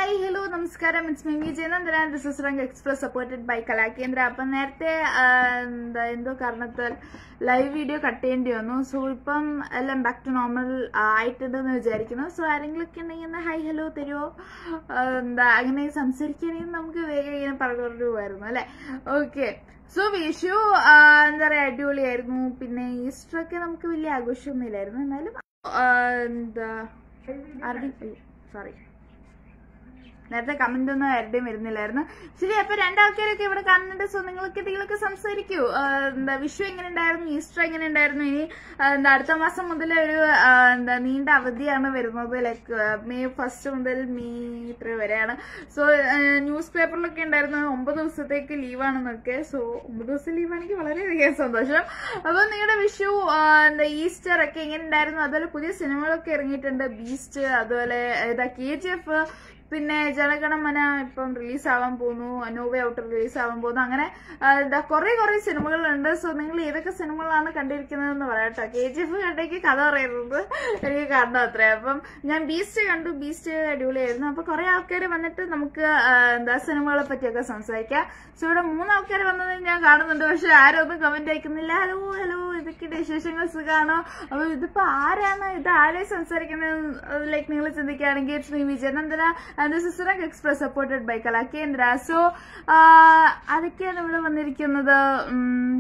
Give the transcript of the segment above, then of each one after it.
Hi hello നമസ്കാരം it's me Vijayanandana this is Rang express supported by Kalakendra അപ്പം നേരത്തെ ആ, എന്താ എന്തോ കാരണത്താൽ ലൈവ് വീഡിയോ കട്ട് ചെയ്യേണ്ടി വന്നു സോ ഇപ്പം എല്ലാം ബാക്ക് ടു നോർമൽ ആയിട്ടുണ്ടെന്ന് വിചാരിക്കുന്നു സോ ആരെങ്കിലും ഒക്കെ ഉണ്ടെങ്കിൽ ഒന്ന് ഹായ് ഹലോ തരുമോ എന്താ അങ്ങനെ സംസാരിക്കുകയാണെങ്കിൽ നമുക്ക് വേഗം ഇങ്ങനെ പറഞ്ഞു പറഞ്ഞു പോകായിരുന്നു അല്ലെ ഓക്കെ സോ വിഷു ആ, എന്താ പറയാ അടിപൊളിയായിരുന്നു പിന്നെ ഈസ്റ്റർ ഒക്കെ നമുക്ക് വലിയ ആഘോഷമൊന്നും ഇല്ലായിരുന്നു എന്നാലും ആ, എന്താ ആരുടെയും സോറി നേരത്തെ കമന്റ് ഒന്നും ആരുടെയും വരുന്നില്ലായിരുന്നു ശരി അപ്പൊ രണ്ടാൾക്കാരൊക്കെ ഇവിടെ കാണുന്നുണ്ട് സോ നിങ്ങൾക്ക് എന്തെങ്കിലുമൊക്കെ സംസാരിക്കൂ ആ, എന്താ വിഷു എങ്ങനെ ഉണ്ടായിരുന്നു ഈസ്റ്റർ എങ്ങനെ ഉണ്ടായിരുന്നു ഇനി ആ, എന്താ അടുത്ത മാസം മുതൽ ഒരു ആ, എന്താ നീണ്ട അവധിയാണ് വരുന്നത് ലൈക്ക് മെയ് ഫസ്റ്റ് മുതൽ മെയ് ഇത്ര വരെയാണ് സോ ന്യൂസ് പേപ്പറിലൊക്കെ ഉണ്ടായിരുന്നു ഒമ്പത് ദിവസത്തേക്ക് ലീവാണെന്നൊക്കെ സോ ഒമ്പത് ദിവസം ലീവാണെങ്കിൽ വളരെയധികം സന്തോഷം അപ്പൊ നിങ്ങളുടെ വിഷു ആ, എന്താ ഈസ്റ്റർ ഒക്കെ എങ്ങനെ ഉണ്ടായിരുന്നു അതുപോലെ പുതിയ സിനിമകളൊക്കെ ഇറങ്ങിയിട്ടുണ്ട് ബീസ്റ്റ് അതുപോലെ ഏതാ കെ ജി എഫ് പിന്നെ ജനഗണമന ഇപ്പം റിലീസ് ആവാൻ പോകുന്നു നോവ ഔട്ട് റിലീസ് ആവാൻ പോകുന്നു അങ്ങനെ ആ, എന്താ കുറെ കുറെ സിനിമകളുണ്ട് സോ നിങ്ങൾ ഏതൊക്കെ സിനിമകളാണ് കണ്ടിരിക്കുന്നതെന്ന് പറയാട്ടോ കെ ജി എഫ് കണ്ടേക്ക് കഥ പറയുന്നത് എനിക്ക് കാരണം അത്രേ അപ്പം ഞാൻ ബീസ്റ്റ് കണ്ടു ബീസ്റ്റ് അടിപൊളിയായിരുന്നു അപ്പൊ കുറെ ആൾക്കാർ വന്നിട്ട് നമുക്ക് ആ, എന്താ സിനിമകളെ പറ്റിയൊക്കെ സംസാരിക്കാം സോ ഇവിടെ മൂന്ന് ആൾക്കാർ വന്നത് ഞാൻ കാണുന്നുണ്ട് പക്ഷെ ആരും ഒന്നും കമന്റ് അയക്കുന്നില്ല ഹലോ ഹലോ ഇതൊക്കെയുടെ വിശേഷങ്ങൾ സുഖാണോ അപ്പൊ ഇതിപ്പോ ആരാണ് ഇത് ആരെ സംസാരിക്കുന്നത് ലൈക്ക് നിങ്ങൾ ചിന്തിക്കുകയാണെങ്കിൽ it's me Vijayanandana and this is Rang express supported by Kalakendra so അതൊക്കെയാണ് ഇവിടെ വന്നിരിക്കുന്നത് ഉം,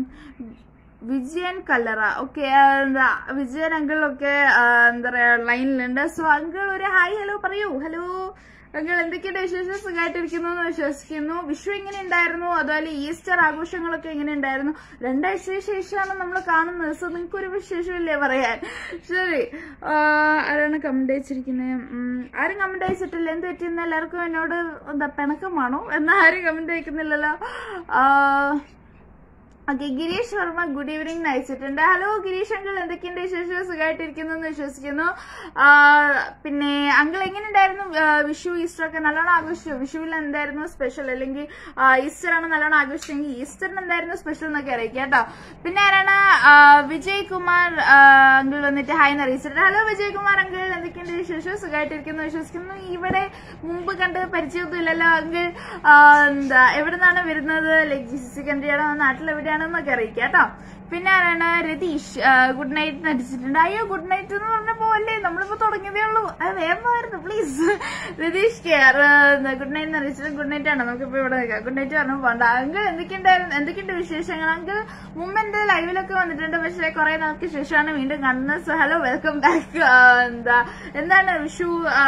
വിജയൻ കല്ലറ ഓക്കെ എന്താ വിജയൻ അങ്കിളൊക്കെ എന്താ പറയാ ലൈനിലുണ്ട് സോ അങ്കിൾ ഒരു ഹായ് ഹലോ പറയൂ ഹലോ അങ്കിൾ എന്തൊക്കെയുണ്ട് വിശേഷം സുഖമായിട്ടിരിക്കുന്നു എന്ന് വിശ്വസിക്കുന്നു വിഷു എങ്ങനെ ഉണ്ടായിരുന്നു അതുപോലെ ഈസ്റ്റർ ആഘോഷങ്ങളൊക്കെ എങ്ങനെ ഉണ്ടായിരുന്നു രണ്ടാഴ്ചയ്ക്ക് ശേഷമാണ് നമ്മൾ കാണുന്നത് സോ നിങ്ങൾക്ക് ഒരു വിശേഷമില്ലേ പറയാൻ ശരി ആ, ആരാണ് കമന്റ് അയച്ചിരിക്കുന്നത് ഉം, ആരും കമന്റ് അയച്ചിട്ടില്ല എന്ത് പറ്റിയെന്ന് എല്ലാവർക്കും എന്നോട് എന്താ പിണക്കമാണോ എന്നാ ആരും കമന്റ് അയക്കുന്നില്ലല്ലോ ആ okay Girish Varma good evening അയച്ചിട്ടുണ്ട് ഹലോ ഗിരീഷ് അങ്കിൾ എന്തൊക്കെയുണ്ട് വിശേഷം സുഖമായിട്ടിരിക്കുന്നു എന്ന് വിശ്വസിക്കുന്നു ആ, പിന്നെ അങ്കിൾ എങ്ങനെയുണ്ടായിരുന്നു ആ, വിഷു ഈസ്റ്റർ ഒക്കെ നല്ലോണം ആഘോഷിച്ചു വിഷുവിൽ എന്തായിരുന്നു സ്പെഷ്യൽ അല്ലെങ്കിൽ ആ, ഈസ്റ്റർ ആണ് നല്ലോണം ആഘോഷിച്ചെങ്കിൽ ഈസ്റ്ററിന് എന്തായിരുന്നു സ്പെഷ്യൽ എന്നൊക്കെ അറിയിക്കാം കേട്ടോ പിന്നെ ആരാണ് ആ, വിജയ് കുമാർ ആ, അങ്കിൾ വന്നിട്ട് ഹായ് എന്ന് അറിയിച്ചിട്ടുണ്ട് ഹലോ വിജയ് കുമാർ അങ്കിൾ എന്തൊക്കെയുണ്ട് വിശേഷം സുഖമായിട്ടിരിക്കുന്നു വിശ്വസിക്കുന്നു ഇവിടെ മുമ്പ് കണ്ട് പരിചയമൊന്നും ഇല്ലല്ലോ അങ്കിൾ ആ, എന്താ എവിടെ നിന്നാണ് വരുന്നത് ലൈക്ക് ജി സി സി കൺട്രിയാണോ നാട്ടിൽ എവിടെയാണെന്നൊക്കെ അറിയിക്കാം കേട്ടോ പിന്നെ ആരാണ് രതീഷ് ഗുഡ് നൈറ്റ് നടിച്ചിട്ടുണ്ട് അയ്യോ ഗുഡ് നൈറ്റ് എന്ന് പറഞ്ഞപ്പോ അല്ലേ നമ്മളിപ്പോ തുടങ്ങിയതേ ഉള്ളൂ അത് വേഗമായിരുന്നു please Ratheesh care good night നടിച്ചിട്ട് ഗുഡ് നൈറ്റ് ആണ് നമുക്കിപ്പോ ഇവിടെ നിൽക്കാം ഗുഡ് നൈറ്റ് പറഞ്ഞു പോണ്ട അങ്കിൾ എന്തൊക്കെയുണ്ടായിരുന്നു എന്തൊക്കെയുണ്ട് വിശേഷങ്ങൾ അങ്കിൾ മുമ്പ് എന്റെ ലൈവിലൊക്കെ വന്നിട്ടുണ്ട് പക്ഷെ കുറെ നാൾക്ക് ശേഷമാണ് വീണ്ടും കാണുന്നത് സോ ഹലോ വെൽക്കം ബാക്ക് എന്താ എന്താണ് വിഷു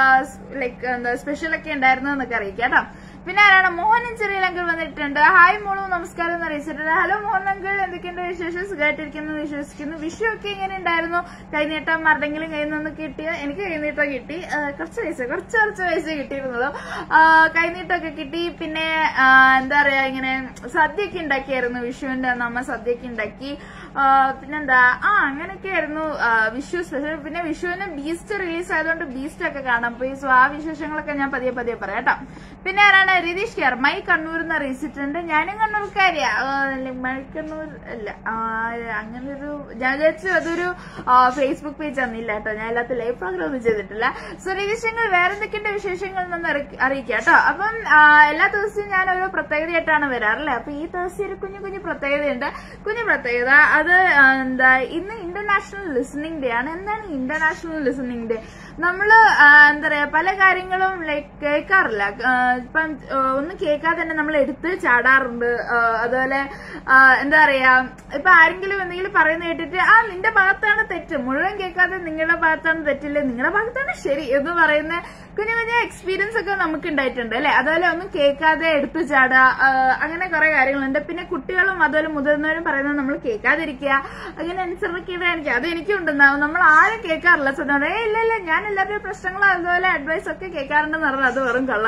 ലൈക്ക് എന്താ സ്പെഷ്യൽ ഒക്കെ ഉണ്ടായിരുന്നു എന്നൊക്കെ അറിയിക്കാം കേട്ടോ പിന്നെ ആരാണ് മോഹനൻ ചെറിയ അങ്കിൾ വന്നിട്ടുണ്ട് ഹായ് മോളു നമസ്കാരം എന്ന് അറിയിച്ചിട്ടുണ്ട് ഹലോ മോഹൻ അങ്കിൾ എന്തൊക്കെയുണ്ട് വിശേഷം സുഖമായിട്ടിരിക്കുന്നു എന്ന് വിശ്വസിക്കുന്നു വിഷു ഒക്കെ എങ്ങനെ ഉണ്ടായിരുന്നു കൈനീട്ടം ആരുടെങ്കിലും കയ്യിൽ നിന്ന് കിട്ടിയ എനിക്ക് കൈനീട്ടം കിട്ടി ആ, കുറച്ച് പൈസ കുറച്ച് കുറച്ച് പൈസ കിട്ടിയിരുന്നുള്ളൂ ആ, കൈനീട്ടമൊക്കെ കിട്ടി പിന്നെ ആ, എന്താ പറയാ ഇങ്ങനെ സദ്യയൊക്കെ ഉണ്ടാക്കിയായിരുന്നു വിഷുവിന്റെ അന്ന് അമ്മ സദ്യയൊക്കെ ഉണ്ടാക്കി ആ, പിന്നെന്താ ആ അങ്ങനെയൊക്കെ ആയിരുന്നു ആ, വിഷു സ്പെഷ്യൽ പിന്നെ വിഷുവിന് ബീസ്റ്റ് റിലീസ് ആയതുകൊണ്ട് ബീസ്റ്റ് ഒക്കെ കാണാൻ പോയി സോ ആ വിശേഷങ്ങളൊക്കെ ഞാൻ പതിയെ പതിയെ പറയാം കേട്ടോ പിന്നെ ആരാണ് രതീഷ് കെയർ മൈ കണ്ണൂർ എന്ന് അറിയിച്ചിട്ടുണ്ട് ഞാനും കണ്ണൂർക്കാരിയാ ആ, അല്ല, മൈ കണ്ണൂർ അല്ല ആ, അങ്ങനെ ഒരു ഞാൻ വിചാരിച്ചു അതൊരു ഫേസ്ബുക്ക് പേജ് ഒന്നില്ല കേട്ടോ ഞാൻ എല്ലാത്ത ലൈവ് പ്രോഗ്രാം ഒന്നും ചെയ്തിട്ടില്ല സോ രതീഷങ്ങൾ വേറെ എന്തൊക്കെയുണ്ട് വിശേഷങ്ങൾ എന്നൊന്ന് അറിയി- അറിയിക്കാം കേട്ടോ അപ്പം ആ, എല്ലാ ദിവസവും ഞാൻ ഓരോ പ്രത്യേകതയായിട്ടാണ് വരാറില്ലേ അപ്പൊ ഈ ദിവസം ഒരു കുഞ്ഞു കുഞ്ഞു പ്രത്യേകതയുണ്ട് കുഞ്ഞു പ്രത്യേകത അത് ആ, എന്താ ഇന്ന് ഇന്റർനാഷണൽ ലിസണിംഗ് ഡേ ആണ് എന്താണ് ഇന്റർനാഷണൽ ലിസണിംഗ് ഡേ നമ്മള് ആ, എന്താ പറയാ പല കാര്യങ്ങളും ലൈക്ക് കേൾക്കാറില്ല ആ, ഇപ്പം ആ, ഒന്നും കേൾക്കാതെ തന്നെ നമ്മൾ എടുത്ത് ചാടാറുണ്ട് ആ, അതുപോലെ ആ, എന്താ പറയാ ഇപ്പൊ ആരെങ്കിലും എന്തെങ്കിലും പറയുന്ന കേട്ടിട്ട് ആ നിന്റെ ഭാഗത്താണ് തെറ്റ് മുഴുവൻ കേൾക്കാതെ നിങ്ങളുടെ ഭാഗത്താണ് തെറ്റില്ല നിങ്ങളുടെ ഭാഗത്താണ് ശരി എന്ന് പറയുന്ന കുഞ്ഞു കുഞ്ഞു എക്സ്പീരിയൻസ് ഒക്കെ നമുക്ക് ഉണ്ടായിട്ടുണ്ട് അല്ലെ അതുപോലെ ഒന്നും കേൾക്കാതെ എടുത്തു ചാടുക ആ, അങ്ങനെ കുറെ കാര്യങ്ങളുണ്ട് പിന്നെ കുട്ടികളും അതുപോലെ മുതിർന്നവരും പറയുന്നത് നമ്മൾ കേൾക്കാതിരിക്കുക അങ്ങനെ അനുസരണക്കേട് കാണിക്കുക അത് എനിക്കും ഉണ്ടെന്നാവും നമ്മൾ ആരും കേൾക്കാറില്ല സ്വന്തം ഏ ഇല്ല ഇല്ല ഞാൻ എല്ലാവരുടെയും പ്രശ്നങ്ങളും അതുപോലെ അഡ്വൈസ് ഒക്കെ കേൾക്കാറുണ്ടെന്ന് പറഞ്ഞാൽ അത് വെറും കള്ളാണ്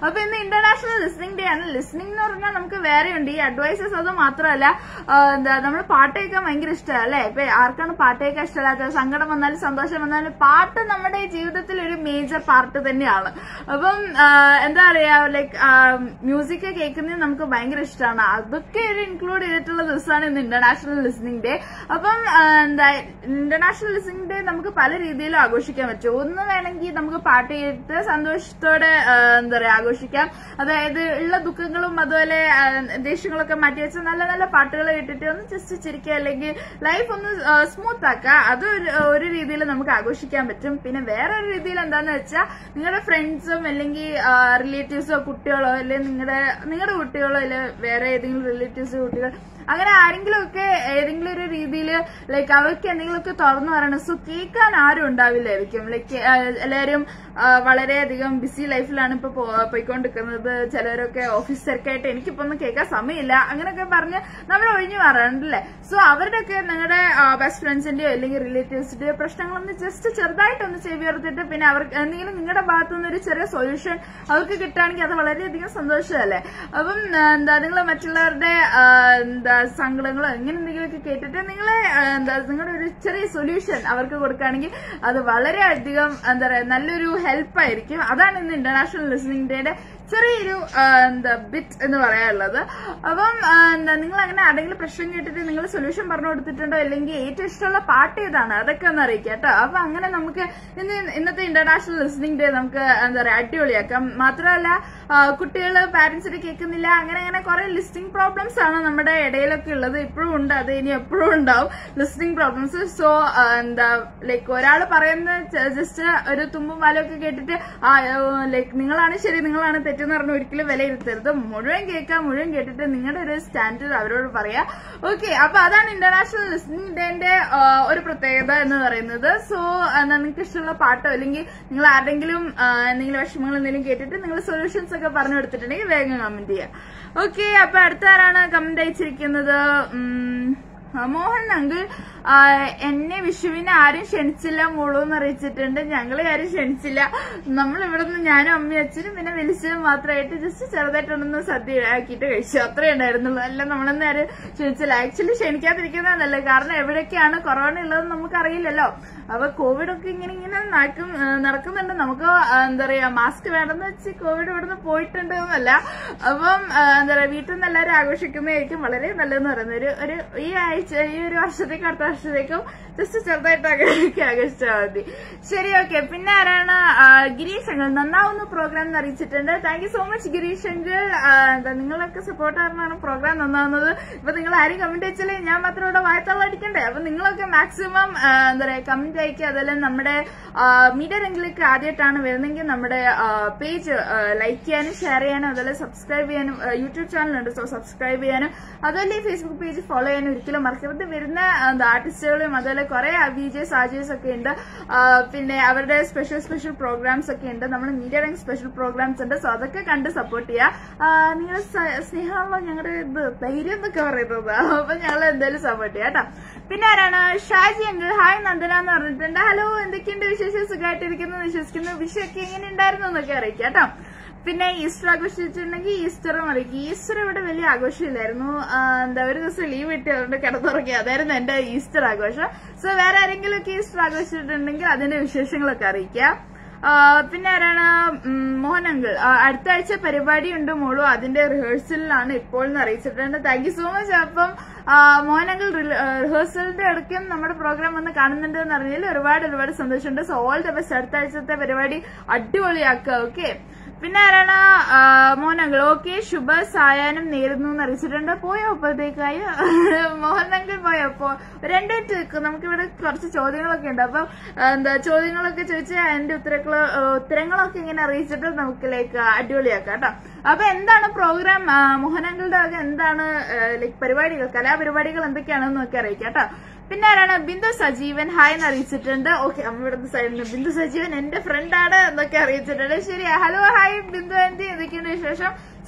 അപ്പൊ ഇന്ന് ഇന്റർനാഷണൽ ലിസ്ണിംഗ് ഡേ ആണ് ലിസ്ണിംഗ് എന്ന് പറഞ്ഞാൽ നമുക്ക് വേറെ ഉണ്ട് ഈ അഡ്വൈസസ് അത് മാത്രമല്ല ആ, എന്താ നമ്മൾ പാട്ട് കേൾക്കാൻ ഭയങ്കര ഇഷ്ടമാണ് അല്ലെ ഇപ്പൊ ആർക്കാണ് പാട്ട് കേൾക്കാൻ ഇഷ്ടമല്ലാത്തത് സങ്കടം വന്നാലും സന്തോഷം വന്നാലും പാട്ട് നമ്മുടെ ജീവിതത്തിൽ ഒരു മേജർ പാർട്ട് തന്നെയാണ് അപ്പം ആ, എന്താ പറയാ ലൈക്ക് മ്യൂസിക് കേൾക്കുന്നത് നമുക്ക് ഭയങ്കര ഇഷ്ടമാണ് അതൊക്കെ ഒരു ഇൻക്ലൂഡ് ചെയ്തിട്ടുള്ള ദിവസമാണ് ഇന്ന് ഇന്റർനാഷണൽ ലിസ്ണിംഗ് ഡേ അപ്പം ആ, എന്താ ഇന്റർനാഷണൽ ലിസ്ണിംഗ് ഡേ നമുക്ക് പല രീതിയിലും ആഘോഷിക്കാൻ പറ്റും ഒന്ന് വേണമെങ്കിൽ നമുക്ക് പാട്ട് കേട്ട് സന്തോഷത്തോടെ ആ, എന്താ പറയാ ആഘോഷിക്കാം അതായത് ഉള്ള ദുഃഖങ്ങളും അതുപോലെ ആ, ദേഷ്യങ്ങളൊക്കെ മാറ്റി വെച്ച് നല്ല നല്ല പാട്ടുകൾ കേട്ടിട്ട് ഒന്ന് ജസ്റ്റ് ചിരിക്കുക അല്ലെങ്കിൽ ലൈഫ് ഒന്ന് സ്മൂത്ത് ആക്കുക അത് ഒരു- ഒരു രീതിയിൽ നമുക്ക് ആഘോഷിക്കാൻ പറ്റും പിന്നെ വേറെ ഒരു രീതിയിൽ എന്താന്ന് വെച്ചാൽ നിങ്ങളുടെ ഫ്രണ്ട്സും അല്ലെങ്കിൽ റിലേറ്റീവ്സോ കുട്ടികളോ അല്ലെങ്കിൽ നിങ്ങളുടെ നിങ്ങളുടെ കുട്ടികളോ അല്ലെങ്കിൽ വേറെ ഏതെങ്കിലും റിലേറ്റീവ്സോ കുട്ടികൾ അങ്ങനെ ആരെങ്കിലും ഒക്കെ ഏതെങ്കിലും ഒരു രീതിയിൽ ലൈക്ക് അവർക്ക് എന്തെങ്കിലുമൊക്കെ തുറന്നു പറയണം സോ കേൾക്കാൻ ആരും ഉണ്ടാവില്ലായിരിക്കും ലൈക്ക് എല്ലാവരും ആ, വളരെയധികം ബിസി ലൈഫിലാണ് ഇപ്പൊ പോ- പോയിക്കൊണ്ടിരിക്കുന്നത് ചിലരൊക്കെ ഓഫീസ് തിരക്കായിട്ട് എനിക്കിപ്പോ ഒന്നും കേൾക്കാൻ സമയമില്ല അങ്ങനെയൊക്കെ പറഞ്ഞ് നമ്മൾ ഒഴിഞ്ഞു മാറാറുണ്ടല്ലേ സോ അവരുടെയൊക്കെ നിങ്ങളുടെ ബെസ്റ്റ് ഫ്രണ്ട്സിന്റെയോ അല്ലെങ്കിൽ റിലേറ്റീവ്സിന്റെയോ പ്രശ്നങ്ങളൊന്ന് ജസ്റ്റ് ചെറുതായിട്ടൊന്ന് ചെവി ചേർത്തിട്ട് പിന്നെ അവർക്ക് എന്തെങ്കിലും നിങ്ങളുടെ ഭാഗത്തു നിന്ന് ഒരു ചെറിയ സൊല്യൂഷൻ അവർക്ക് കിട്ടുകയാണെങ്കിൽ അത് വളരെയധികം സന്തോഷമല്ലേ അപ്പം ആ, എന്താ നിങ്ങൾ മറ്റുള്ളവരുടെ ആ, എന്താ സങ്കടങ്ങളോ എങ്ങനെ എന്തെങ്കിലുമൊക്കെ കേട്ടിട്ട് നിങ്ങൾ എന്താ നിങ്ങളുടെ ഒരു ചെറിയ സൊല്യൂഷൻ അവർക്ക് കൊടുക്കുകയാണെങ്കിൽ അത് വളരെയധികം എന്താ പറയാ നല്ലൊരു ഹെൽപ്പ് ആയിരിക്കും അതാണ് ഇന്ന് ഇന്റർനാഷണൽ ലിസണിംഗ് ഡേയുടെ ചെറിയൊരു ആ, എന്താ ബിറ്റ് എന്ന് പറയാനുള്ളത് അപ്പം ആ, എന്താ നിങ്ങൾ അങ്ങനെ ആരെങ്കിലും പ്രശ്നം കേട്ടിട്ട് നിങ്ങൾ സൊല്യൂഷൻ പറഞ്ഞു കൊടുത്തിട്ടുണ്ടോ അല്ലെങ്കിൽ ഏറ്റവും ഇഷ്ടമുള്ള പാട്ട് ഏതാണ് അതൊക്കെ ഒന്ന് അറിയിക്കാം കേട്ടോ അപ്പൊ അങ്ങനെ നമുക്ക് ഇന്ന് ഇന്നത്തെ ഇന്റർനാഷണൽ ലിസണിംഗ് ഡേ നമുക്ക് എന്താ പറയാ അടിപൊളിയാക്കാം മാത്രമല്ല കുട്ടികൾ പാരന്റ്സിന് കേൾക്കുന്നില്ല അങ്ങനെ അങ്ങനെ കുറെ ലിസ്റ്റിംഗ് പ്രോബ്ലംസ് ആണ് നമ്മുടെ ഇടയിലൊക്കെ ഉള്ളത് ഇപ്പോഴും ഉണ്ട് അത് ഇനി എപ്പോഴും ഉണ്ടാവും ലിസ്റ്റിംഗ് പ്രോബ്ലംസ് സോ എന്താ ലൈക്ക് ഒരാൾ പറയുന്ന ജസ്റ്റ് ഒരു തുമ്പും വാലും ഒക്കെ കേട്ടിട്ട് ആ ലൈക്ക് നിങ്ങളാണ് ശരി നിങ്ങളാണ് തെറ്റെന്ന് പറഞ്ഞ് ഒരിക്കലും വിലയിരുത്തരുത് മുഴുവൻ കേൾക്കാം മുഴുവൻ കേട്ടിട്ട് നിങ്ങളുടെ ഒരു സ്റ്റാൻഡ് അവരോട് പറയാ ഓക്കെ അപ്പൊ അതാണ് ഇന്റർനാഷണൽ ലിസ്ണിംഗ് ഡേന്റെ ഒരു പ്രത്യേകത എന്ന് പറയുന്നത് സോ നിങ്ങൾക്ക് ഇഷ്ടമുള്ള പാട്ടോ അല്ലെങ്കിൽ നിങ്ങൾ ആരുടെങ്കിലും ആ, എന്തെങ്കിലും വിഷമങ്ങൾ എന്തെങ്കിലും കേട്ടിട്ട് നിങ്ങൾ സൊല്യൂഷൻസ് ഒക്കെ പറഞ്ഞു കൊടുത്തിട്ടുണ്ടെങ്കിൽ വേഗം കമന്റ് ചെയ്യാം ഓക്കെ അപ്പൊ അടുത്ത ആരാണ് കമന്റ് അയച്ചിരിക്കുന്നത് ഉം, ആ, മോഹൻ അങ്കിൾ ആ, എന്നെ വിഷുവിന് ആരും ക്ഷണിച്ചില്ല മോളൂന്ന് അറിയിച്ചിട്ടുണ്ട് ഞങ്ങളെ ആരും ക്ഷണിച്ചില്ല നമ്മൾ ഇവിടുന്ന് ഞാനും അമ്മയും അച്ഛനും പിന്നെ വിളിച്ചതും മാത്രമായിട്ട് ജസ്റ്റ് ചെറുതായിട്ടൊന്ന് സദ്യ ആക്കിയിട്ട് കഴിച്ചു അത്രേ ഉണ്ടായിരുന്നുള്ളൂ അല്ല നമ്മളൊന്നും ആരും ക്ഷണിച്ചില്ല ആക്ച്വലി ക്ഷണിക്കാതിരിക്കുന്നതല്ല കാരണം എവിടെയൊക്കെയാണ് കൊറോണ ഉള്ളതെന്ന് നമുക്കറിയില്ലല്ലോ അപ്പൊ കോവിഡ് ഒക്കെ ഇങ്ങനെ ഇങ്ങനെ നടക്കും ആ, നടക്കുന്നുണ്ട് നമുക്ക് ആ, എന്താ പറയാ മാസ്ക് വേണമെന്ന് വെച്ച് കോവിഡ് ഇവിടുന്ന് പോയിട്ടുണ്ട് എന്നല്ല അപ്പം ആ, എന്താ പറയാ വീട്ടിൽ നിന്ന് എല്ലാവരും ആഘോഷിക്കുന്നതായിരിക്കും വളരെ നല്ലതെന്ന് പറയുന്നത് ഒരു ഒരു ഈ ആഴ്ച ഈ ഒരു വർഷത്തേക്കും അടുത്ത വർഷത്തേക്കും ജസ്റ്റ് ചെറുതായിട്ട് ആഘോഷിക്കുക ആഘോഷിച്ചാൽ മതി ശരി ഓക്കെ പിന്നെ ആരാണ് ആ, ഗിരീഷ് അങ്കിൾ നന്നാവുന്ന പ്രോഗ്രാം എന്ന് അറിയിച്ചിട്ടുണ്ട് thank you so much Girish uncle ആ, എന്താ നിങ്ങളൊക്കെ സപ്പോർട്ട് കാരണമാണ് പ്രോഗ്രാം നന്നാവുന്നത് ഇപ്പൊ നിങ്ങൾ ആരും കമന്റ് അയച്ചാലേ ഞാൻ മാത്രം ഇവിടെ വായത്തള്ള അടിക്കണ്ടേ അപ്പൊ നിങ്ങളൊക്കെ മാക്സിമം എന്താ പറയാ കമന്റ് അയക്കുക അതുപോലെ നമ്മുടെ മീഡിയ രംഗിലേക്ക് ആദ്യമായിട്ടാണ് വരുന്നെങ്കിൽ നമ്മുടെ പേജ് ലൈക്ക് ചെയ്യാനും ഷെയർ ചെയ്യാനും അതുപോലെ സബ്സ്ക്രൈബ് ചെയ്യാനും യൂട്യൂബ് ചാനൽ ഉണ്ട് സോ സബ്സ്ക്രൈബ് ചെയ്യാനും അതുപോലെ ഈ ഫേസ്ബുക്ക് പേജ് ഫോളോ ചെയ്യാനും ഒരിക്കലും മറക്കരുത് വരുന്ന ആർട്ടിസ്റ്റുകളും അതുപോലെ കുറെ വിജയ് സാജേഴ്സ് ഒക്കെ ഉണ്ട് ആ, പിന്നെ അവരുടെ സ്പെഷ്യൽ സ്പെഷ്യൽ പ്രോഗ്രാംസ് ഒക്കെ ഉണ്ട് നമ്മുടെ മീഡിയ രംഗ് സ്പെഷ്യൽ പ്രോഗ്രാംസ് ഉണ്ട് സോ അതൊക്കെ കണ്ട് സപ്പോർട്ട് ചെയ്യുക നിങ്ങളുടെ സ്നേഹമാണല്ലോ ഞങ്ങളുടെ ഇത് ധൈര്യം എന്നൊക്കെ പറയുന്നത് അപ്പൊ ഞങ്ങൾ എന്തായാലും സപ്പോർട്ട് ചെയ്യാം കേട്ടോ പിന്നെ ആരാണ് ഷാജി അങ്കിൾ ഹായ് നന്ദന എന്ന് പറഞ്ഞിട്ടുണ്ട് ഹലോ എന്തൊക്കെയുണ്ട് വിശേഷം സുഖമായിട്ടിരിക്കുന്നു വിശ്വസിക്കുന്നു വിഷയൊക്കെ എങ്ങനെ ഉണ്ടായിരുന്നു എന്നൊക്കെ അറിയിക്കാം കേട്ടോ പിന്നെ ഈസ്റ്റർ ആഘോഷിച്ചിട്ടുണ്ടെങ്കിൽ ഈസ്റ്ററും അറിയിക്കും ഈസ്റ്റർ ഇവിടെ വലിയ ആഘോഷമില്ലായിരുന്നു ആ, എന്താ ഒരു ദിവസം ലീവ് കിട്ടി അതുകൊണ്ട് കിടന്നുറങ്ങി അതായിരുന്നു എന്റെ ഈസ്റ്റർ ആഘോഷം സോ വേറെ ആരെങ്കിലും ഒക്കെ ഈസ്റ്റർ ആഘോഷിച്ചിട്ടുണ്ടെങ്കിൽ അതിന്റെ വിശേഷങ്ങളൊക്കെ അറിയിക്കാം ആ, പിന്നെ ആരാണ് ഉം, മോഹൻ അങ്കിൾ ആ, അടുത്ത ആഴ്ച പരിപാടി ഉണ്ട് മോളു അതിന്റെ റിഹേഴ്സലിലാണ് ഇപ്പോൾ എന്ന് അറിയിച്ചിട്ടുണ്ട് താങ്ക് യു സോ മച്ച് അപ്പം ആ, മോഹൻ അങ്കിൾ റിഹേഴ്സലിന്റെ ഇടയ്ക്കും നമ്മുടെ പ്രോഗ്രാം വന്ന് കാണുന്നുണ്ട് എന്ന് അറിഞ്ഞാൽ ഒരുപാട് ഒരുപാട് സന്തോഷമുണ്ട് സോ ഓൾ ദ ബെസ്റ്റ് അടുത്ത ആഴ്ചത്തെ പരിപാടി അടിപൊളിയാക്കുക ഓക്കെ പിന്നെ ആരാണ് ആ, മോഹൻ അങ്കിൾ ഓക്കെ ശുഭ സായാഹ്നം നേരുന്നു എന്ന് അറിയിച്ചിട്ടുണ്ട് പോയോ അപ്പോഴത്തേക്കായി മോഹൻ അങ്കിൾ പോയോ അപ്പോ രണ്ടു മിനിറ്റ് നിൽക്കും നമുക്കിവിടെ കുറച്ച് ചോദ്യങ്ങളൊക്കെ ഉണ്ട് അപ്പൊ ആ, എന്താ ചോദ്യങ്ങളൊക്കെ ചോദിച്ച് അതിന്റെ ഉത്തരങ്ങള് ഉത്തരങ്ങളൊക്കെ ഇങ്ങനെ അറിയിച്ചിട്ട് നമുക്ക് ലൈക്ക് അടിപൊളിയാക്കാം കേട്ടോ അപ്പൊ എന്താണ് പ്രോഗ്രാം മോഹനങ്ങളുടെ വക എന്താണ് ലൈക്ക് പരിപാടികൾ കലാപരിപാടികൾ എന്തൊക്കെയാണെന്ന് ഒക്കെ അറിയിക്കാം കേട്ടോ പിന്നെ ആരാണ് ബിന്ദു സജീവൻ ഹായ് എന്ന് അറിയിച്ചിട്ടുണ്ട് ഓക്കെ അമ്മ ഇവിടുത്തെ സൈഡിൽ ബിന്ദു സജീവൻ എന്റെ ഫ്രണ്ടാണ് എന്നൊക്കെ അറിയിച്ചിട്ടുണ്ട് ശരി ഹലോ ഹായ് ബിന്ദു ആന്റി എന്തൊക്കെയുണ്ട് വിശേഷം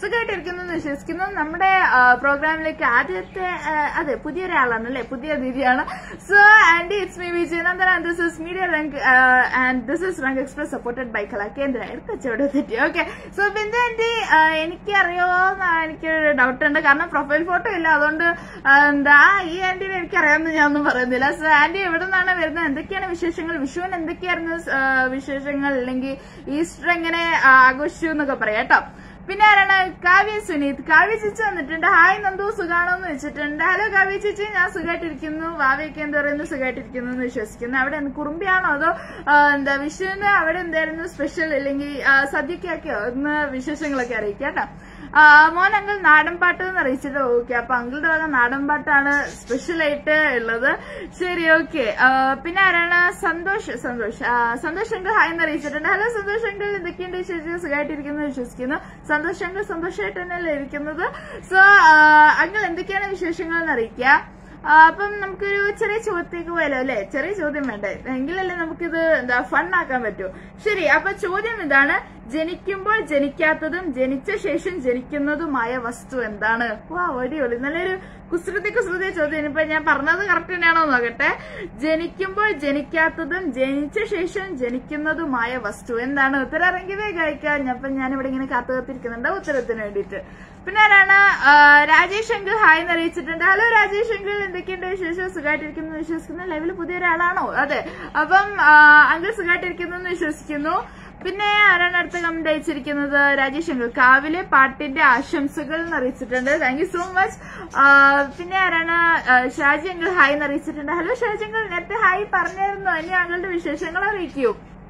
സുഖമായിട്ടിരിക്കുന്നു എന്ന് വിശ്വസിക്കുന്നു നമ്മുടെ പ്രോഗ്രാമിലേക്ക് ആദ്യത്തെ ആ, അതെ പുതിയൊരാളാണ് അല്ലെ പുതിയ അതിഥിയാണ് സോ ആൻഡി it's me Vijayanandan and this is media rank and this is Rang express supported by Kalakendra എടുത്തച്ചോടെ തെറ്റി ഓക്കെ സോ ബിന്ദു ആൻഡി എനിക്ക് അറിയാമോ എനിക്കൊരു ഡൗട്ട് ഉണ്ട് കാരണം പ്രൊഫൈൽ ഫോട്ടോ ഇല്ല അതുകൊണ്ട് ആ, എന്താ ഈ ആന്റിനെ എനിക്ക് അറിയാമെന്ന് ഞാൻ ഒന്നും പറയുന്നില്ല സോ ആന്റി എവിടെ നിന്നാണ് വരുന്നത് എന്തൊക്കെയാണ് വിശേഷങ്ങൾ വിഷുവിന് എന്തൊക്കെയായിരുന്നു ആ, വിശേഷങ്ങൾ അല്ലെങ്കിൽ ഈസ്റ്റർ എങ്ങനെ ആ, ആഘോഷിച്ചു എന്നൊക്കെ പറയാം കേട്ടോ പിന്നെ ആരാണ് കാവ്യ സുനീത് കാവ്യ ചേച്ചി വന്നിട്ടുണ്ട് ഹായ് നന്ദു സുഖാണോ എന്ന് വെച്ചിട്ടുണ്ട് ഹലോ കാവ്യ ചേച്ചി ഞാൻ സുഖമായിട്ടിരിക്കുന്നു വാവയൊക്കെ എന്താ പറയുന്നു സുഖമായിട്ടിരിക്കുന്നു എന്ന് വിശ്വസിക്കുന്നു അവിടെ എന്ത് കുറുമ്പിയാണോ അതോ ആ, എന്താ വിഷുവിന് അവിടെ എന്തായിരുന്നു സ്പെഷ്യൽ അല്ലെങ്കിൽ ആ, സദ്യയൊക്കെ ആക്കിയോ എന്ന് വിശേഷങ്ങളൊക്കെ അറിയിക്കാം കേട്ടോ ആ, മോൻ അങ്കിൾ നാടൻ പാട്ട് എന്ന് അറിയിച്ചിട്ട് ഓക്കെ അപ്പൊ അങ്കിളുടെ വക നാടൻ പാട്ടാണ് സ്പെഷ്യൽ ആയിട്ട് ഉള്ളത് ശരി ഓക്കെ പിന്നെ ആരാണ് സന്തോഷ് സന്തോഷ് ആ, സന്തോഷ് അങ്കിൾ ഹായ് എന്ന് അറിയിച്ചിട്ടുണ്ട് ഹലോ സന്തോഷ് അങ്കിൾ എന്തൊക്കെയുണ്ട് വിശേഷം സുഖമായിട്ടിരിക്കുന്നു വിശ്വസിക്കുന്നു സന്തോഷ് അങ്കിൾ സന്തോഷമായിട്ട് തന്നെയല്ലേ ഇരിക്കുന്നത് സോ അങ്കിൾ എന്തൊക്കെയാണ് വിശേഷങ്ങൾ എന്ന് അറിയിക്കുക ആ, അപ്പം നമുക്കൊരു ചെറിയ ചോദ്യത്തേക്ക് പോയാലോ അല്ലെ ചെറിയ ചോദ്യം വേണ്ടേ എങ്കിലല്ലേ നമുക്കിത് എന്താ ഫൺ ആക്കാൻ പറ്റൂ ശരി അപ്പൊ ചോദ്യം ഇതാണ് ജനിക്കുമ്പോൾ ജനിക്കാത്തതും ജനിച്ച ശേഷം ജനിക്കുന്നതുമായ വസ്തു എന്താണ് വാ അടിപൊളി നല്ലൊരു കുസൃതി കുസൃതി ചോദ്യം ഇപ്പൊ ഞാൻ പറഞ്ഞത് കറക്റ്റ് തന്നെയാണോ നോക്കട്ടെ ജനിക്കുമ്പോൾ ജനിക്കാത്തതും ജനിച്ച ശേഷം ജനിക്കുന്നതുമായ വസ്തു എന്താണ് ഉത്തരം ഇറങ്ങി വേഗം അയക്കാം അപ്പൊ ഞാനിവിടെ ഇങ്ങനെ കാത്തു കാത്തിരിക്കുന്നുണ്ട് ഉത്തരത്തിന് വേണ്ടിയിട്ട് പിന്നെ ആരാണ് ആ, രാജേഷ് അങ്കിൾ ഹായ് എന്ന് അറിയിച്ചിട്ടുണ്ട് ഹലോ രാജേഷ് അങ്കിൾ എന്തൊക്കെയുണ്ട് വിശേഷം സുഖമായിട്ടിരിക്കുന്നു എന്ന് വിശ്വസിക്കുന്നു ലൈവിൽ പുതിയൊരാളാണോ അതെ അപ്പം അങ്കിൾ സുഖമായിട്ടിരിക്കുന്നു എന്ന് വിശ്വസിക്കുന്നു പിന്നെ ആരാണ് അടുത്ത കമന്റ് അയച്ചിരിക്കുന്നത് രാജേഷ് അങ്കിൾ കാവിലെ പാട്ടിന്റെ ആശംസകൾ എന്ന് അറിയിച്ചിട്ടുണ്ട് താങ്ക് യു സോ മച്ച് പിന്നെ ആരാണ് ആ, ഷാജി അങ്കിൾ ഹായ് എന്ന് അറിയിച്ചിട്ടുണ്ട് ഹലോ ഷാജി അങ്കിൾ നേരത്തെ ഹായ് പറഞ്ഞായിരുന്നു ഇനി അങ്കിളുടെ വിശേഷങ്ങൾ അറിയിക്കൂ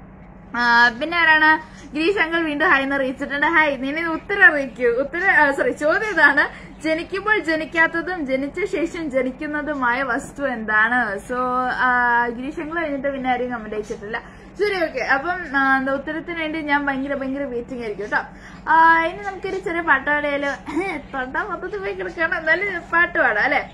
ആ, പിന്നെ ആരാണ് ഗിരീഷ് അങ്കിൾ വീണ്ടും ഹായ് എന്ന് അറിയിച്ചിട്ടുണ്ട് ഹായ് നീ ഉത്തരം അറിയിക്കൂ ഉത്തരം സോറി ചോദ്യം ഇതാണ് ജനിക്കുമ്പോൾ ജനിക്കാത്തതും ജനിച്ച ശേഷം ജനിക്കുന്നതുമായ വസ്തു എന്താണ് സോ ഗിരീഷ് അങ്കിൾ കഴിഞ്ഞിട്ട് പിന്നെ ആരും കമന്റ് അയച്ചിട്ടില്ല ശരി ഓക്കെ അപ്പം ആ, എന്താ ഉത്തരത്തിന് വേണ്ടി ഞാൻ ഭയങ്കര ഭയങ്കര വെയിറ്റിംഗ് ആയിരിക്കും കേട്ടോ ആ, ഇനി നമുക്കൊരു ചെറിയ പാട്ട് പാടിയാലോ തൊണ്ട മൊത്തത്തിൽ പോയി കിടക്കണം എന്നാലും പാട്ട് പാടാം അല്ലെ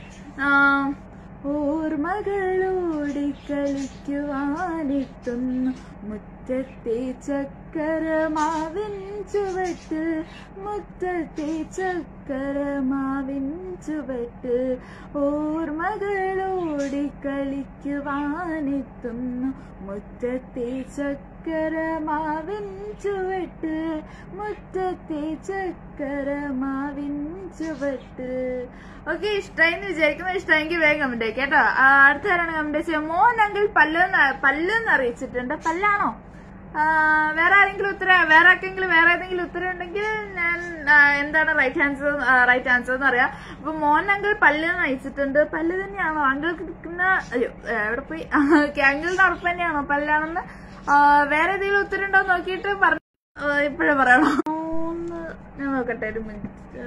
ഓർമ്മകളോടി കളിക്കുവാനെത്തുന്നു മുറ്റത്തെ ചക്കരമാവിൻ ചുവട്ട് മുറ്റത്തെ ചക്കരമാവിൻ ചുവട്ട് ഓർമ്മകളോടി കളിക്കുവാനെത്തുന്നു മുറ്റത്തെ ചക്കരമാവിൻ ചുവട്ട് മുറ്റത്തെ ചക്കരമാവിൻ ചുവട്ട് ഓക്കെ ഇഷ്ടമായി എന്ന് വിചാരിക്കുന്നു ഇഷ്ടമെങ്കിൽ വേഗം കമന്റ് അയക്കാം കേട്ടോ ആ, അടുത്ത ആരാണ് കമന്റ് ചെയ്യുക മോൻ അങ്കിൾ പല്ലെന്ന് പല്ലെന്ന് അറിയിച്ചിട്ടുണ്ട് പല്ലാണോ ആ, വേറെ ആരെങ്കിലും ഉത്തരം വേറെ ആർക്കെങ്കിലും വേറെ ഏതെങ്കിലും ഉത്തരം ഉണ്ടെങ്കിൽ ഞാൻ ആ, എന്താണ് റൈറ്റ് ആൻസർ റൈറ്റ് ആൻസർ എന്ന് പറയാം അപ്പൊ മോൻ അങ്കിൾ പല്ല് എന്ന് അയച്ചിട്ടുണ്ട് പല്ല് തന്നെയാണോ അങ്കിൾക്ക് കിട്ടുന്ന അയ്യോ ഏ, എവിടെ പോയി ഓക്കെ അങ്കിളിന്റെ ഉറപ്പ് തന്നെയാണോ പല്ലാണെന്ന് ആ, വേറെ ഏതെങ്കിലും ഉത്തരം ഉണ്ടോ എന്ന് നോക്കിയിട്ട് പറഞ്ഞു ഇപ്പോഴേ പറയണോ ഒന്ന് ഞാൻ നോക്കട്ടെ ഒരു മിനിറ്റ്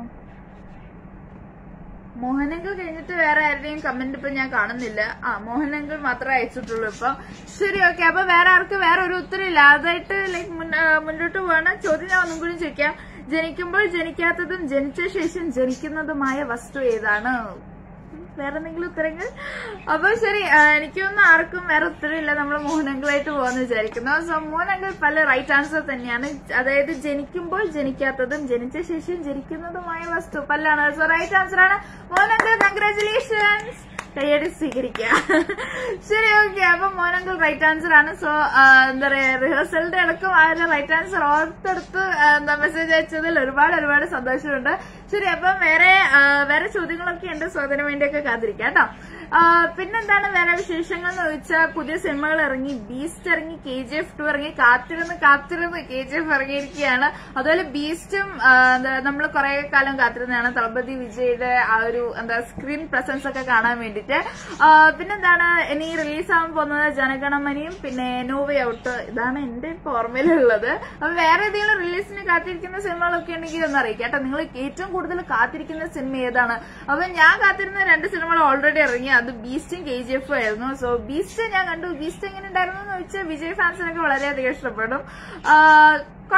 മോഹനങ്കിൾ കഴിഞ്ഞിട്ട് വേറെ ആരുടെയും കമന്റ് ഇപ്പൊ ഞാൻ കാണുന്നില്ല ആ മോഹനങ്കിൾ മാത്രമേ അയച്ചിട്ടുള്ളൂ ഇപ്പൊ ശരി ഓക്കെ അപ്പൊ വേറെ ആർക്ക് വേറെ ഒരു ഉത്തരം ഇല്ല അതായിട്ട് ലൈക്ക് മുന്നോട്ട് പോകണം ചോദ്യം ഞാൻ ഒന്നും കൂടി ചോദിക്കാം ജനിക്കുമ്പോൾ ജനിക്കാത്തതും ജനിച്ച ശേഷം ജനിക്കുന്നതുമായ വസ്തു ഏതാണ് വേറെ എന്തെങ്കിലും ഉത്തരങ്ങൾ അപ്പൊ ശരി ആ, എനിക്കൊന്നും ആർക്കും വേറെ ഉത്തരമില്ല നമ്മൾ മോഹനങ്കിളായിട്ട് പോകാന്ന് വിചാരിക്കുന്നു സോ മോഹനങ്കിൾ പല റൈറ്റ് ആൻസർ തന്നെയാണ് അതായത് ജനിക്കുമ്പോൾ ജനിക്കാത്തതും ജനിച്ച ശേഷം ജനിക്കുന്നതുമായ വസ്തു പല്ലാണ് സോ റൈറ്റ് ആൻസർ ആണ് മോഹനങ്കിൾ കൺഗ്രാചുലേഷൻസ് കയ്യടി സ്വീകരിക്കുക ശരി ഓക്കെ അപ്പൊ മോനങ്കിൾ റൈറ്റ് ആൻസർ ആണ് സോ എന്താ പറയാ റിഹേഴ്സലിന്റെ അടക്കം ആ ഒരു റൈറ്റ് ആൻസർ ഓർത്തെടുത്ത് ആ, എന്താ മെസ്സേജ് അയച്ചതിൽ ഒരുപാട് ഒരുപാട് സന്തോഷമുണ്ട് ശരി അപ്പം വേറെ ആ, വേറെ ചോദ്യങ്ങളൊക്കെ ഉണ്ട് സോ അതിനു വേണ്ടിയൊക്കെ കാത്തിരിക്കാം കേട്ടോ ആ, പിന്നെന്താണ് വേറെ വിശേഷങ്ങൾ എന്ന് ചോദിച്ചാൽ പുതിയ സിനിമകൾ ഇറങ്ങി ബീസ്റ്റ് ഇറങ്ങി കെ ജി എഫ് ടു ഇറങ്ങി കാത്തിരുന്ന് കാത്തിരുന്ന് കെ ജി എഫ് ഇറങ്ങിയിരിക്കുകയാണ് അതുപോലെ ബീസ്റ്റും നമ്മൾ കുറെ കാലം കാത്തിരുന്നതാണ് തളപതി വിജയുടെ ആ ഒരു എന്താ സ്ക്രീൻ പ്രസൻസ് ഒക്കെ കാണാൻ വേണ്ടിയിട്ട് ആ, പിന്നെന്താണ് ഇനി റിലീസ് ആവാൻ പോകുന്നത് ജനഗണമനയും പിന്നെ നോവേ ഔട്ട് ഇതാണ് എന്റെ ഇപ്പൊ ഓർമ്മയിലുള്ളത് അപ്പൊ വേറെ ഏതെങ്കിലും റിലീസിന് കാത്തിരിക്കുന്ന സിനിമകളൊക്കെ ഉണ്ടെങ്കിൽ ഒന്ന് അറിയിക്കാം കേട്ടോ നിങ്ങൾ ഏറ്റവും കൂടുതൽ കാത്തിരിക്കുന്ന സിനിമ ഏതാണ് അപ്പൊ ഞാൻ കാത്തിരുന്ന രണ്ട് സിനിമകൾ ഓൾറെഡി ഇറങ്ങി അത് ബീസ്റ്റും കെ ജി എഫും ആയിരുന്നു സോ ബീസ്റ്റ് ഞാൻ കണ്ടു ബീസ്റ്റ് എങ്ങനെ ഉണ്ടായിരുന്നു എന്ന് ചോദിച്ചാൽ വിജയ് ഫാൻസിനൊക്കെ വളരെയധികം ഇഷ്ടപ്പെടും ആ, കുഴപ്പമില്ല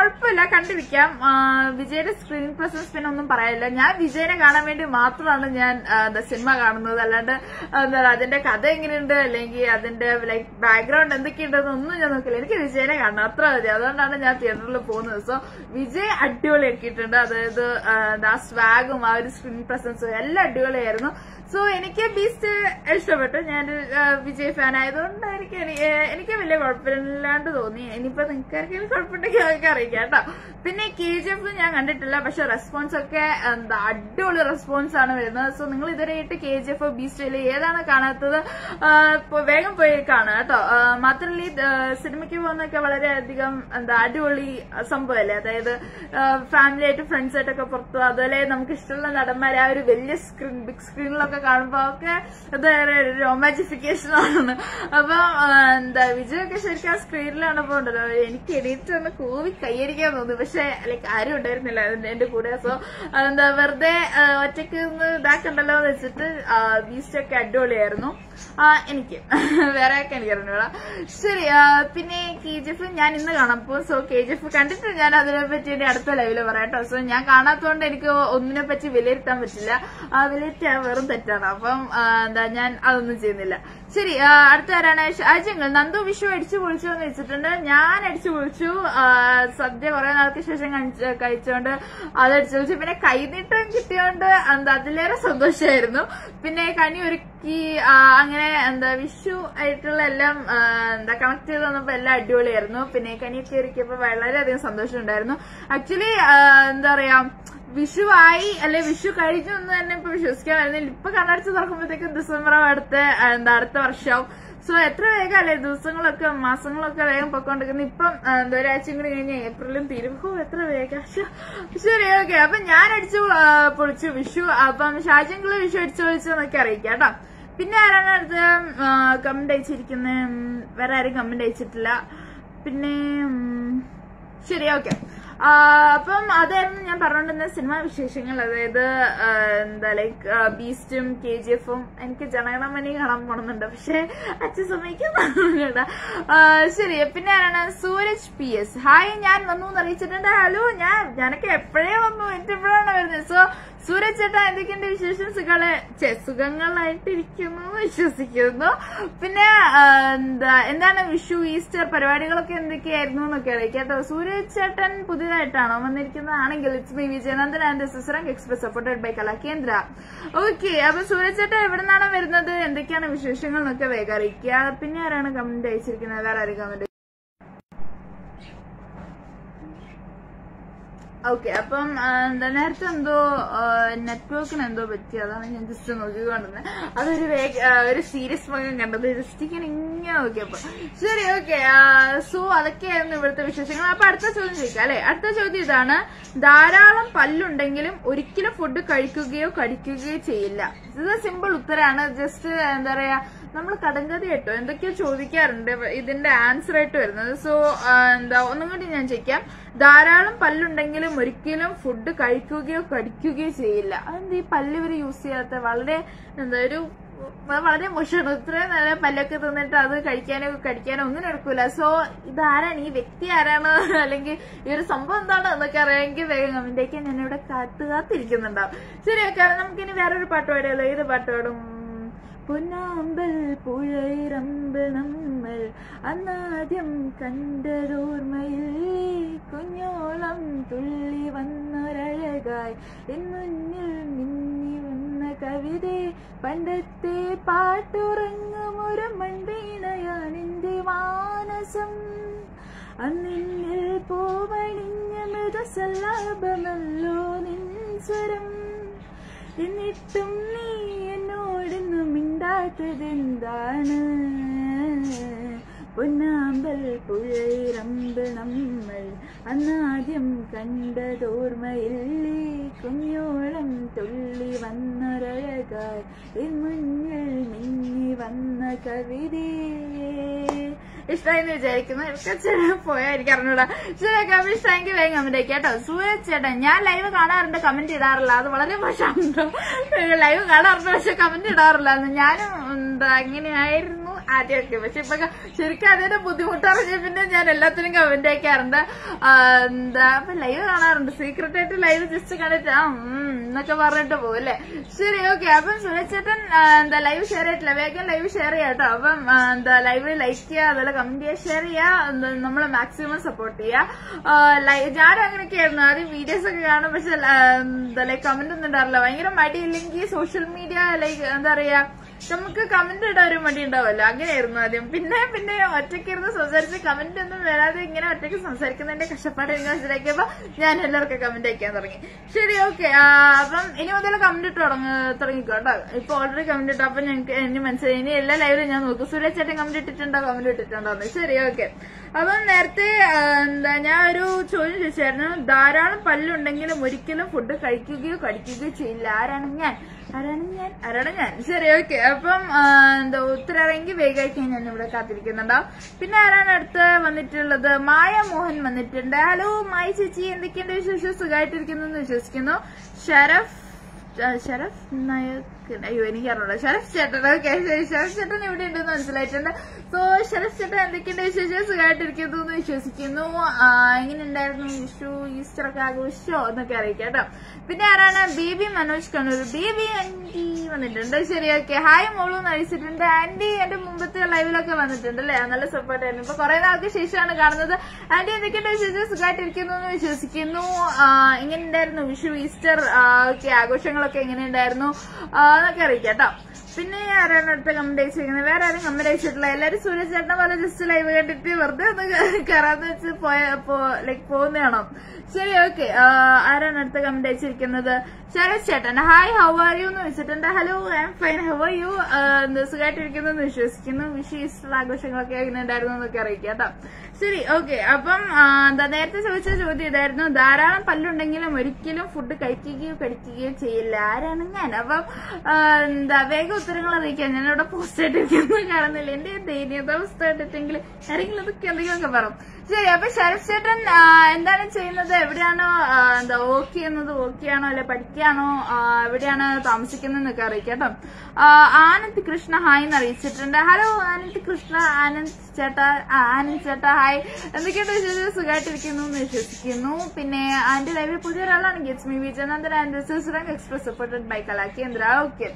കണ്ടിരിക്കാം ആ, വിജയുടെ സ്ക്രീൻ പ്രസൻസ് പിന്നെ ഒന്നും പറയാനില്ല ഞാൻ വിജയനെ കാണാൻ വേണ്ടി മാത്രമാണ് ഞാൻ ആ, എന്താ സിനിമ കാണുന്നത് അല്ലാണ്ട് ആ, എന്താ പറയാ, അതിന്റെ കഥ എങ്ങനെയുണ്ട് അല്ലെങ്കിൽ അതിന്റെ ലൈക് ബാക്ക്ഗ്രൗണ്ട് എന്തൊക്കെയുണ്ടെന്ന് ഒന്നും ഞാൻ നോക്കില്ല എനിക്ക് വിജയനെ കാണണം അത്ര മതി അതുകൊണ്ടാണ് ഞാൻ തിയേറ്ററിൽ പോകുന്നത് സോ വിജയ് അടിപൊളിയാക്കിയിട്ടുണ്ട് അതായത് ആ, എന്താ സ്വാഗും ആ ഒരു സ്ക്രീൻ പ്രസൻസും എല്ലാം അടിപൊളിയായിരുന്നു സോ എനിക്ക് ബീസ്റ്റ് ഇഷ്ടപ്പെട്ടു ഞാൻ വിജയ് ഫാൻ ആയതുകൊണ്ട് എനിക്ക് എനി- ഏഹ് എനിക്ക് വലിയ കുഴപ്പമില്ലാണ്ട് തോന്നി ഇനിയിപ്പോ നിങ്ങൾക്ക് ആർക്കെങ്കിലും കുഴപ്പമുണ്ടെങ്കിൽ അതൊക്കെ അറിയിക്കാം കേട്ടോ പിന്നെ കെ ജി എഫ് ഞാൻ കണ്ടിട്ടില്ല പക്ഷെ റെസ്പോൺസ് ഒക്കെ എന്താ അടിപൊളി റെസ്പോൺസ് ആണ് വരുന്നത് സോ നിങ്ങൾ ഇതുവരെയായിട്ട് കെ ജി എഫ് ബീസ്റ്റിൽ ഏതാണ് കാണാത്തത് ആഹ് ഇപ്പൊ വേഗം പോയി കാണുക കേട്ടോ ആഹ് മാത്രമല്ല ഈ ആഹ് സിനിമയ്ക്ക് പോകുന്നതൊക്കെ വളരെയധികം എന്താ അടിപൊളി സംഭവമല്ലേ അതായത് ഫാമിലി ആയിട്ട് ഫ്രണ്ട്സ് ആയിട്ടൊക്കെ പുറത്തു അതുപോലെ നമുക്ക് ഇഷ്ടമുള്ള നടന്മാരെ ആ ഒരു വലിയ സ്ക്രീൻ ബിഗ് സ്ക്രീനിലൊക്കെ കാണുമ്പോ ഒക്കെ ഇത് റൊമാൻറ്റിഫിക്കേഷൻ ആണ് അപ്പൊ എന്താ വിജയൊക്കെ ശരിക്കും ആ സ്ക്രീനിൽ കാണുമ്പോ ഉണ്ടല്ലോ എനിക്ക് എണീറ്റ് ഒന്ന് കൂവി കൈയടിക്കാൻ തോന്നി പക്ഷെ ലൈക്ക് ആരും ഉണ്ടായിരുന്നില്ല അതിന്റെ എന്റെ കൂടെ സോ എന്താ വെറുതെ ആ, ഒറ്റയ്ക്ക് നിന്ന് ഇതാക്കണ്ടല്ലോ എന്ന് വെച്ചിട്ട് ബീസ്റ്റ് ഒക്കെ അടിപൊളിയായിരുന്നു ആ, എനിക്ക് വേറെ ഒക്കെ എനിക്ക് അറിഞ്ഞൂടാ ശരി ആ, പിന്നെ കെ ജി എഫ് ഞാൻ ഇന്ന് കാണാൻ പോകും സോ കെ ജി എഫ് കണ്ടിട്ട് ഞാൻ അതിനെ പറ്റി ഇനി അടുത്ത ലൈവില് പറയാം കേട്ടോ സോ ഞാൻ കാണാത്തതുകൊണ്ട് എനിക്ക് ഒന്നിനെ പറ്റി വിലയിരുത്താൻ പറ്റില്ല ആ വിലയിരുത്താൻ വെറും തെറ്റാണ് അപ്പം ആ, എന്താ ഞാൻ അതൊന്നും ചെയ്യുന്നില്ല ശരി ആ, അടുത്ത ആരാണ് ഷാജങ്ങൾ നന്ദു വിഷു അടിച്ചു പൊളിച്ചു എന്ന് വെച്ചിട്ടുണ്ട് ഞാൻ അടിച്ചു പൊളിച്ചു ആ, സദ്യ കുറെ നാൾക്ക് ശേഷം കഴിച്ച- കഴിച്ചോണ്ട് അത് അടിച്ചു പൊളിച്ചു പിന്നെ കൈനീട്ടം കിട്ടിയോണ്ട് എന്താ അതിലേറെ സന്തോഷമായിരുന്നു പിന്നെ കനി ഒരുക്കി ആ, അങ്ങനെ എന്താ വിഷു ആയിട്ടുള്ള എല്ലാം ആ, എന്താ കണക്ട് ചെയ്ത് വന്നപ്പോ എല്ലാം അടിപൊളിയായിരുന്നു പിന്നെ കനിയൊക്കെ ഒരുക്കിയപ്പോ വളരെയധികം സന്തോഷം ഉണ്ടായിരുന്നു ആക്ച്വലി എന്താ പറയാ വിഷു ആയി അല്ലെ വിഷു കഴിഞ്ഞു എന്ന് തന്നെ ഇപ്പൊ വിശ്വസിക്കാൻ വരുന്നില്ല ഇപ്പൊ കണ്ണടച്ച് തുറക്കുമ്പോഴത്തേക്കും ഡിസംബർ അടുത്ത ആ, എന്താ അടുത്ത വർഷമാവും സോ എത്ര വേഗം അല്ലേ ദിവസങ്ങളൊക്കെ മാസങ്ങളൊക്കെ വേഗം പൊക്കോണ്ടിരിക്കുന്നത് ഇപ്പം ആ, എന്താ ഒരാഴ്ചയും കൂടി കഴിഞ്ഞ ഏപ്രിലും തീരും ഹോ എത്ര വേഗം ശ്ശോ. ശരി ഓക്കെ അപ്പൊ ഞാൻ അടിച്ചു ആ, പൊളിച്ചു വിഷു അപ്പം ഷാജങ്കിള് വിഷു അടിച്ചു പൊളിച്ചു എന്നൊക്കെ അറിയിക്കാം കേട്ടോ പിന്നെ ആരാണ് അടുത്ത് കമന്റ് അയച്ചിരിക്കുന്നത് വേറെ ആരും കമന്റ് അയച്ചിട്ടില്ല പിന്നെ ഉം, ശരി ഓക്കെ അപ്പം അതായിരുന്നു ഞാൻ പറഞ്ഞുകൊണ്ടിരുന്ന സിനിമാ വിശേഷങ്ങൾ അതായത് ആ, എന്താ ലൈക്ക് ബീസ്റ്റും കെ ജി എഫും എനിക്ക് ജനഗണമനി കാണാൻ പോണമെന്നുണ്ട് പക്ഷെ അച്ഛൻ സമ്മതിക്കുന്നുണ്ട് ശരി പിന്നെ ആരാണ് സൂരജ് പി എസ് ഹായ് ഞാൻ വന്നു എന്ന് അറിയിച്ചിട്ടുണ്ട് ഹലോ ഞാൻ ഞാനൊക്കെ എപ്പോഴേ വന്നു എനിക്ക് എപ്പോഴാണ് വരുന്നത് സോ സൂരജ് ചേട്ടാ എന്തൊക്കെയുണ്ട് വിശേഷം സുഖങ്ങള് ഛെ, സുഖങ്ങളായിട്ടിരിക്കുന്നു എന്ന് വിശ്വസിക്കുന്നു പിന്നെ ആ, എന്താ എന്താണ് വിഷു ഈസ്റ്റർ പരിപാടികളൊക്കെ എന്തൊക്കെയായിരുന്നു എന്നൊക്കെ അറിയാം കേട്ടോ സൂരജ് ചേട്ടൻ പുതിയതായിട്ടാണോ വന്നിരിക്കുന്നതാണെങ്കിൽ ഇറ്റ്സ് മീ വിജയനന്ദൻ ആൻഡ് സിസറങ് express supported by Kalakendra okay അപ്പൊ സൂരജ് ചേട്ടൻ എവിടെ നിന്നാണ് വരുന്നത് എന്തൊക്കെയാണ് വിശേഷങ്ങൾ എന്നൊക്കെ വേഗം അറിയിക്കുക പിന്നെ ആരാണ് കമന്റ് അയച്ചിരിക്കുന്നത് വേറെ ആരും കമന്റ് ഓക്കെ അപ്പം ആ, എന്താ നേരത്തെ എന്തോ നെറ്റ്വർക്കിന് എന്തോ പറ്റി അതാണ് ഞാൻ ജസ്റ്റ് നോക്കിക്കൊണ്ടിരുന്നത് അതൊരു വേഗ ആ, ഒരു സീരിയസ് മുഖം കണ്ടത് ജസ്റ്റ് ഇങ്ങനെ ഇങ്ങനെ നോക്കിയപ്പോ ശരി ഓക്കെ സോ അതൊക്കെയായിരുന്നു ഇവിടുത്തെ വിശേഷങ്ങൾ അപ്പൊ അടുത്ത ചോദ്യം ചോദിക്കാം അല്ലെ അടുത്ത ചോദ്യം ഇതാണ് ധാരാളം പല്ലുണ്ടെങ്കിലും ഒരിക്കലും ഫുഡ് കഴിക്കുകയോ കടിക്കുകയോ ചെയ്യില്ല ഇത് സിമ്പിൾ ഉത്തരാണ് ജസ്റ്റ് എന്താ പറയാ നമ്മൾ കടങ്കഥ കേട്ടോ എന്തൊക്കെയോ ചോദിക്കാറുണ്ട് ഇതിന്റെ ആൻസർ ആയിട്ട് വരുന്നത് സോ എന്താ ഒന്നും കൂടി ഞാൻ ചോദിക്കാം ധാരാളം പല്ലുണ്ടെങ്കിലും ഒരിക്കലും ഫുഡ് കഴിക്കുകയോ കടിക്കുകയോ ചെയ്യില്ല അതെന്ത് ഈ പല്ല് ഇവർ യൂസ് ചെയ്യാത്ത വളരെ എന്താ ഒരു വ- വളരെ മോശമാണ് ഇത്രയും നല്ല പല്ലൊക്കെ തിന്നിട്ട് അത് കഴിക്കാനോ കടിക്കാനോ ഒന്നും എടുക്കൂല സോ ഇതാരാണ് ഈ വ്യക്തി ആരാണ് അല്ലെങ്കിൽ ഈ ഒരു സംഭവം എന്താണ് എന്നൊക്കെ അറിയാമെങ്കിൽ വേഗം കമന്റേക്ക് ഞാൻ ഇവിടെ കാത്തു കാത്തിരിക്കുന്നുണ്ടാവും ശരി ഓക്കെ നമുക്കിനി വേറൊരു പാട്ട് പാടിയല്ലോ ഏത് പാട്ട് പാടും പൊന്നാമ്പൽ പുഴയിറമ്പ് നമ്മൾ അന്നാദ്യം കണ്ടതോർമ്മയിൽ കുഞ്ഞോളം തുള്ളി വന്നൊരഴകായി എന്നുന്നിൽ മിന്നി വന്ന കവിത പണ്ടത്തെ പാട്ടുറങ്ങും ഒരു മൺവീണയാൻ എന്റെ മാനസം അന്നിൽ പൂവണിഞ്ഞ മൃദസല്ലാപമല്ലോ നിൻ സ്വരം എന്നിട്ടും നീ എന്നോടൊന്നും മിണ്ടാത്തതെന്താണ് പൊന്നാമ്പൽ പുഴയിറമ്പ് നമ്മൾ അന്നാദ്യം കണ്ടതോർമ്മയില്ലേ കുഞ്ഞോളം തുള്ളി വന്നൊരഴകായി എൻ മുന്നിൽ മിന്നി വന്ന കവിതേ ഇഷ്ടമായെന്ന് വിചാരിക്കുന്നു കുറച്ച് പോയാൽ എനിക്ക് അറിഞ്ഞൂടാ ശരിയൊക്കെ അപ്പൊ ഇഷ്ടമെങ്കിൽ വേഗം കമന്റ് അയക്കാം കേട്ടോ സൂരജ് ചേട്ടൻ ഞാൻ ലൈവ് കാണാറുണ്ട് കമന്റ് ഇടാറില്ല അത് വളരെ മോശമാണല്ലോ ലൈവ് കാണാറുണ്ട് പക്ഷെ കമന്റ് ഇടാറില്ല എന്ന് ഞാനും എന്താ അങ്ങനെയായിരുന്നു ആദ്യമൊക്കെ പക്ഷെ ഇപ്പൊ ശരിക്കും അതിന്റെ ബുദ്ധിമുട്ടറിഞ്ഞ പിന്നെ ഞാൻ എല്ലാത്തിനും കമന്റ് അയക്കാറുണ്ട് ആ, എന്താ അപ്പൊ ലൈവ് കാണാറുണ്ട് സീക്രട്ട് ആയിട്ട് ലൈവ് ജസ്റ്റ് കണ്ടിട്ട് ആ ഉം എന്നൊക്കെ പറഞ്ഞിട്ട് പോകും അല്ലേ ശരി ഓക്കെ അപ്പം സുരേഷ് ചേട്ടൻ ആ, എന്താ ലൈവ് ഷെയർ ചെയ്തിട്ടില്ല വേഗം ലൈവ് ഷെയർ ചെയ്യാം കേട്ടോ അപ്പം ആ, എന്താ ലൈവ് ലൈക്ക് ചെയ്യുക അതുപോലെ കമന്റ് ചെയ്യുക ഷെയർ ചെയ്യുക എന്താ നമ്മൾ മാക്സിമം സപ്പോർട്ട് ചെയ്യുക ആ, ലൈ- ഞാനും അങ്ങനെയൊക്കെ ആയിരുന്നു ആദ്യം വീഡിയോസ് ഒക്കെ കാണും പക്ഷെ ല- എന്താ ലൈക്ക് കമന്റ് ഒന്നും ഉണ്ടാറില്ല ഭയങ്കര മടിയില്ലെങ്കിൽ സോഷ്യൽ മീഡിയ ലൈക്ക് എന്താ പറയാ നമുക്ക് കമന്റ് ഇടാൻ ഒരു മടി ഉണ്ടാവുമല്ലോ അങ്ങനെയായിരുന്നു ആദ്യം പിന്നെ പിന്നെ ഒറ്റയ്ക്ക് ഇരുന്ന് സംസാരിച്ച് കമന്റ് ഒന്നും വരാതെ ഇങ്ങനെ ഒറ്റയ്ക്ക് സംസാരിക്കുന്നതിന്റെ കഷ്ടപ്പാട് എനിക്ക് മനസ്സിലാക്കിയപ്പോ ഞാൻ എല്ലാവർക്കും കമന്റ് അയക്കാൻ തുടങ്ങി ശരി ഓക്കെ അപ്പം ഇനി മുതൽ കമന്റ് ഇട്ട് തുടങ്ങ തുടങ്ങിക്കോ കേട്ടോ ഇപ്പൊ ഓൾറെഡി കമന്റ് ഇട്ടു അപ്പൊ ഞങ്ങൾക്ക് എന്നെ മനസ്സിലായി ഇനി എല്ലാ ലൈവിലും ഞാൻ നോക്കും സുരേഷ് ചേട്ടൻ കമന്റ് ഇട്ടിട്ടുണ്ടോ കമന്റ് ഇട്ടിട്ടുണ്ടോ എന്ന് ശരി ഓക്കെ അപ്പം നേരത്തെ ആ, എന്താ ഞാൻ ഒരു ചോദ്യം ചോദിച്ചായിരുന്നു ധാരാളം പല്ലുണ്ടെങ്കിലും ഒരിക്കലും ഫുഡ് കഴിക്കുകയോ കടിക്കുകയോ ചെയ്യില്ല ആരാണ് ഞാൻ ആരാണ് ഞാൻ ആരാണ് ഞാൻ ശരി ഓക്കെ അപ്പം ആ, എന്താ ഉത്തരവെങ്കിൽ വേഗമായിട്ട് ഞാൻ ഇവിടെ കാത്തിരിക്കുന്നുണ്ടാവും പിന്നെ ആരാണ് അടുത്ത് വന്നിട്ടുള്ളത് മായ മോഹൻ വന്നിട്ടുണ്ട് ഹലോ മായ ചേച്ചി എന്തൊക്കെയുണ്ട് വിശേഷം സുഖമായിട്ടിരിക്കുന്നു എന്ന് വിശ്വസിക്കുന്നു ഷരഫ് ആ, ഷരഫ് നായക് അയ്യോ എനിക്ക് അറിഞ്ഞൂടാ ഷരഫ് ചേട്ടൻ ഓക്കെ ഷരഫ് ചേട്ടൻ ഇവിടെ ഉണ്ടെന്ന് മനസ്സിലായിട്ടുണ്ട് സോ ഷരഫ് ചേട്ടൻ എന്തൊക്കെയുണ്ട് വിശേഷം സുഖമായിട്ടിരിക്കുന്നു എന്ന് വിശ്വസിക്കുന്നു ആ, എങ്ങനെയുണ്ടായിരുന്നു വിഷു ഈസ്റ്റർ ഒക്കെ ആഘോഷിച്ചോ എന്നൊക്കെ അറിയിക്കാം കേട്ടോ പിന്നെ ആരാണ് ബേബി മനോജ് കണ്ണൂർ ബേബി ആന്റി വന്നിട്ടുണ്ട് ശരി ഓക്കെ ഹായ് മോളു എന്ന് അയച്ചിട്ടുണ്ട് ആന്റി എന്റെ മുമ്പത്തെ ലൈവിലൊക്കെ വന്നിട്ടുണ്ട് അല്ലേ നല്ല സപ്പോർട്ട് ആയിരുന്നു ഇപ്പൊ കുറെ നാൾക്ക് ശേഷമാണ് കാണുന്നത് ആന്റി എന്തൊക്കെയുണ്ട് വിശേഷം സുഖമായിട്ടിരിക്കുന്നു എന്ന് വിശ്വസിക്കുന്നു ആ, എങ്ങനെയുണ്ടായിരുന്നു വിഷു ഈസ്റ്റർ ഓക്കെ ആഘോഷങ്ങളൊക്കെ എങ്ങനെയുണ്ടായിരുന്നു ആ, എന്നൊക്കെ അറിയിക്കാം കേട്ടോ പിന്നെ ആരാണ് അടുത്ത കമന്റ് അയച്ചിരിക്കുന്നത് വേറെ ആരും കമന്റ് അയച്ചിട്ടില്ല എല്ലാരും സൂര്യസ് ചേട്ടനെ പോലെ ജസ്റ്റ് ലൈവ് കണ്ടിട്ട് വെറുതെ ഒന്ന് കയറാന്ന് വെച്ച് പോയ ലൈക്ക് പോകുന്നതാണോ ശരി ഓക്കെ ആരാണ് അടുത്ത കമന്റ് അയച്ചിരിക്കുന്നത് ശരത് ചേട്ടൻ ഹായ് ഹൗ ആർ യു എന്ന് വെച്ചിട്ടുണ്ട് hello I am fine how are you സുഖമായിട്ടിരിക്കുന്നു എന്ന് വിശ്വസിക്കുന്നു വിഷു ഈസ്റ്റർ ആഘോഷങ്ങളൊക്കെ എങ്ങനെ ഉണ്ടായിരുന്നു എന്നൊക്കെ അറിയിക്കാം കേട്ടോ ശരി ഓക്കെ അപ്പം ആ, എന്താ നേരത്തെ ചോദിച്ച ചോദ്യം ഇതായിരുന്നു ധാരാളം പല്ലുണ്ടെങ്കിലും ഒരിക്കലും ഫുഡ് കഴിക്കുകയോ കടിക്കുകയോ ചെയ്യില്ല ആരാണ് ഞാൻ അപ്പം ആ, എന്താ വേഗം ഉത്തരങ്ങൾ അറിയിക്കാം ഞാൻ ഇവിടെ പോസ്റ്റ് ആയിട്ടിരിക്കുന്നു കാണുന്നില്ല എന്റെ ദൈന്യതാവസ്ഥ കണ്ടിട്ടെങ്കിൽ ആരെങ്കിലും അതൊക്കെ എന്തെങ്കിലുമൊക്കെ പറയും ശരി അപ്പൊ ശരത് ചേട്ടൻ ആ, എന്താണ് ചെയ്യുന്നത് എവിടെയാണോ ആ, എന്താ വർക്ക് ചെയ്യുന്നത് വർക്ക് ചെയ്യാണോ അല്ലെ പഠിക്കുകയാണോ ആ, എവിടെയാണ് താമസിക്കുന്നതെന്നൊക്കെ അറിയിക്കാം കേട്ടോ ആ, ആനന്ദ് കൃഷ്ണ ഹായ് എന്ന് അറിയിച്ചിട്ടുണ്ട് ഹലോ ആനന്ദ് കൃഷ്ണ ആനന്ദ് ചേട്ടാ ആ, ആനന്ദ് ചേട്ടാ ഹായ് എന്തൊക്കെയുണ്ട് വിശേഷം സുഖമായിട്ടിരിക്കുന്നു എന്ന് വിശ്വസിക്കുന്നു പിന്നെ ആന്റെ ലൈവിൽ പുതിയ ഒരാളാണ് ഗെറ്റ്സ് മീ വിജയനന്ദൻ ആൻഡ് സുസുരംഗ് express supported by Kalakendra okay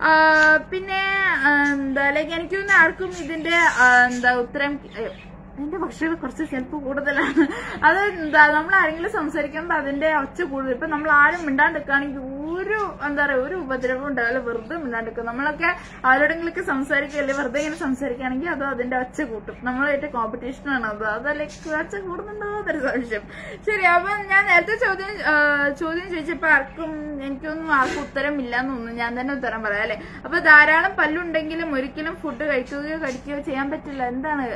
പിന്നെ ആ, എന്താ ലൈക്ക് എനിക്കൊന്നും ആർക്കും ഇതിന്റെ ആ, എന്താ ഉത്തരം അയ്യോ, എന്റെ പക്ഷേ കുറച്ച് സെൽഫ് കൂടുതലാണ് അത് എന്താ നമ്മൾ ആരെങ്കിലും സംസാരിക്കുമ്പോൾ അതിന്റെ ഒച്ച കൂടുതൽ ഇപ്പൊ നമ്മൾ ആരും മിണ്ടാണ്ടിരിക്കുകയാണെങ്കിൽ ഒരു എന്താ പറയാ ഒരു ഉപദ്രവം ഉണ്ടാവില്ല വെറുതെ മിണ്ടാണ്ടിരിക്കും നമ്മളൊക്കെ ആരോടെങ്കിലൊക്കെ സംസാരിക്കുകയല്ലേ വെറുതെ ഇങ്ങനെ സംസാരിക്കുകയാണെങ്കിൽ അത് അതിന്റെ ഒച്ച കൂട്ടും നമ്മളായിട്ട് കോമ്പറ്റീഷൻ ആണ് അത് അതല്ലേ ഒച്ച കൂടുന്നുണ്ടോ എന്നൊരു സംശയം ശരി അപ്പൊ ഞാൻ നേരത്തെ ചോദ്യം ആ, ചോദ്യം ചോദിച്ചപ്പോ ആർക്കും എനിക്കൊന്നും ആർക്കും ഉത്തരം ഇല്ല എന്ന് തോന്നുന്നു ഞാൻ തന്നെ ഉത്തരം പറയാം അല്ലെ അപ്പൊ ധാരാളം പല്ലുണ്ടെങ്കിലും ഒരിക്കലും ഫുഡ് കഴിക്കുകയോ കടിക്കുകയോ ചെയ്യാൻ പറ്റില്ല എന്താണ്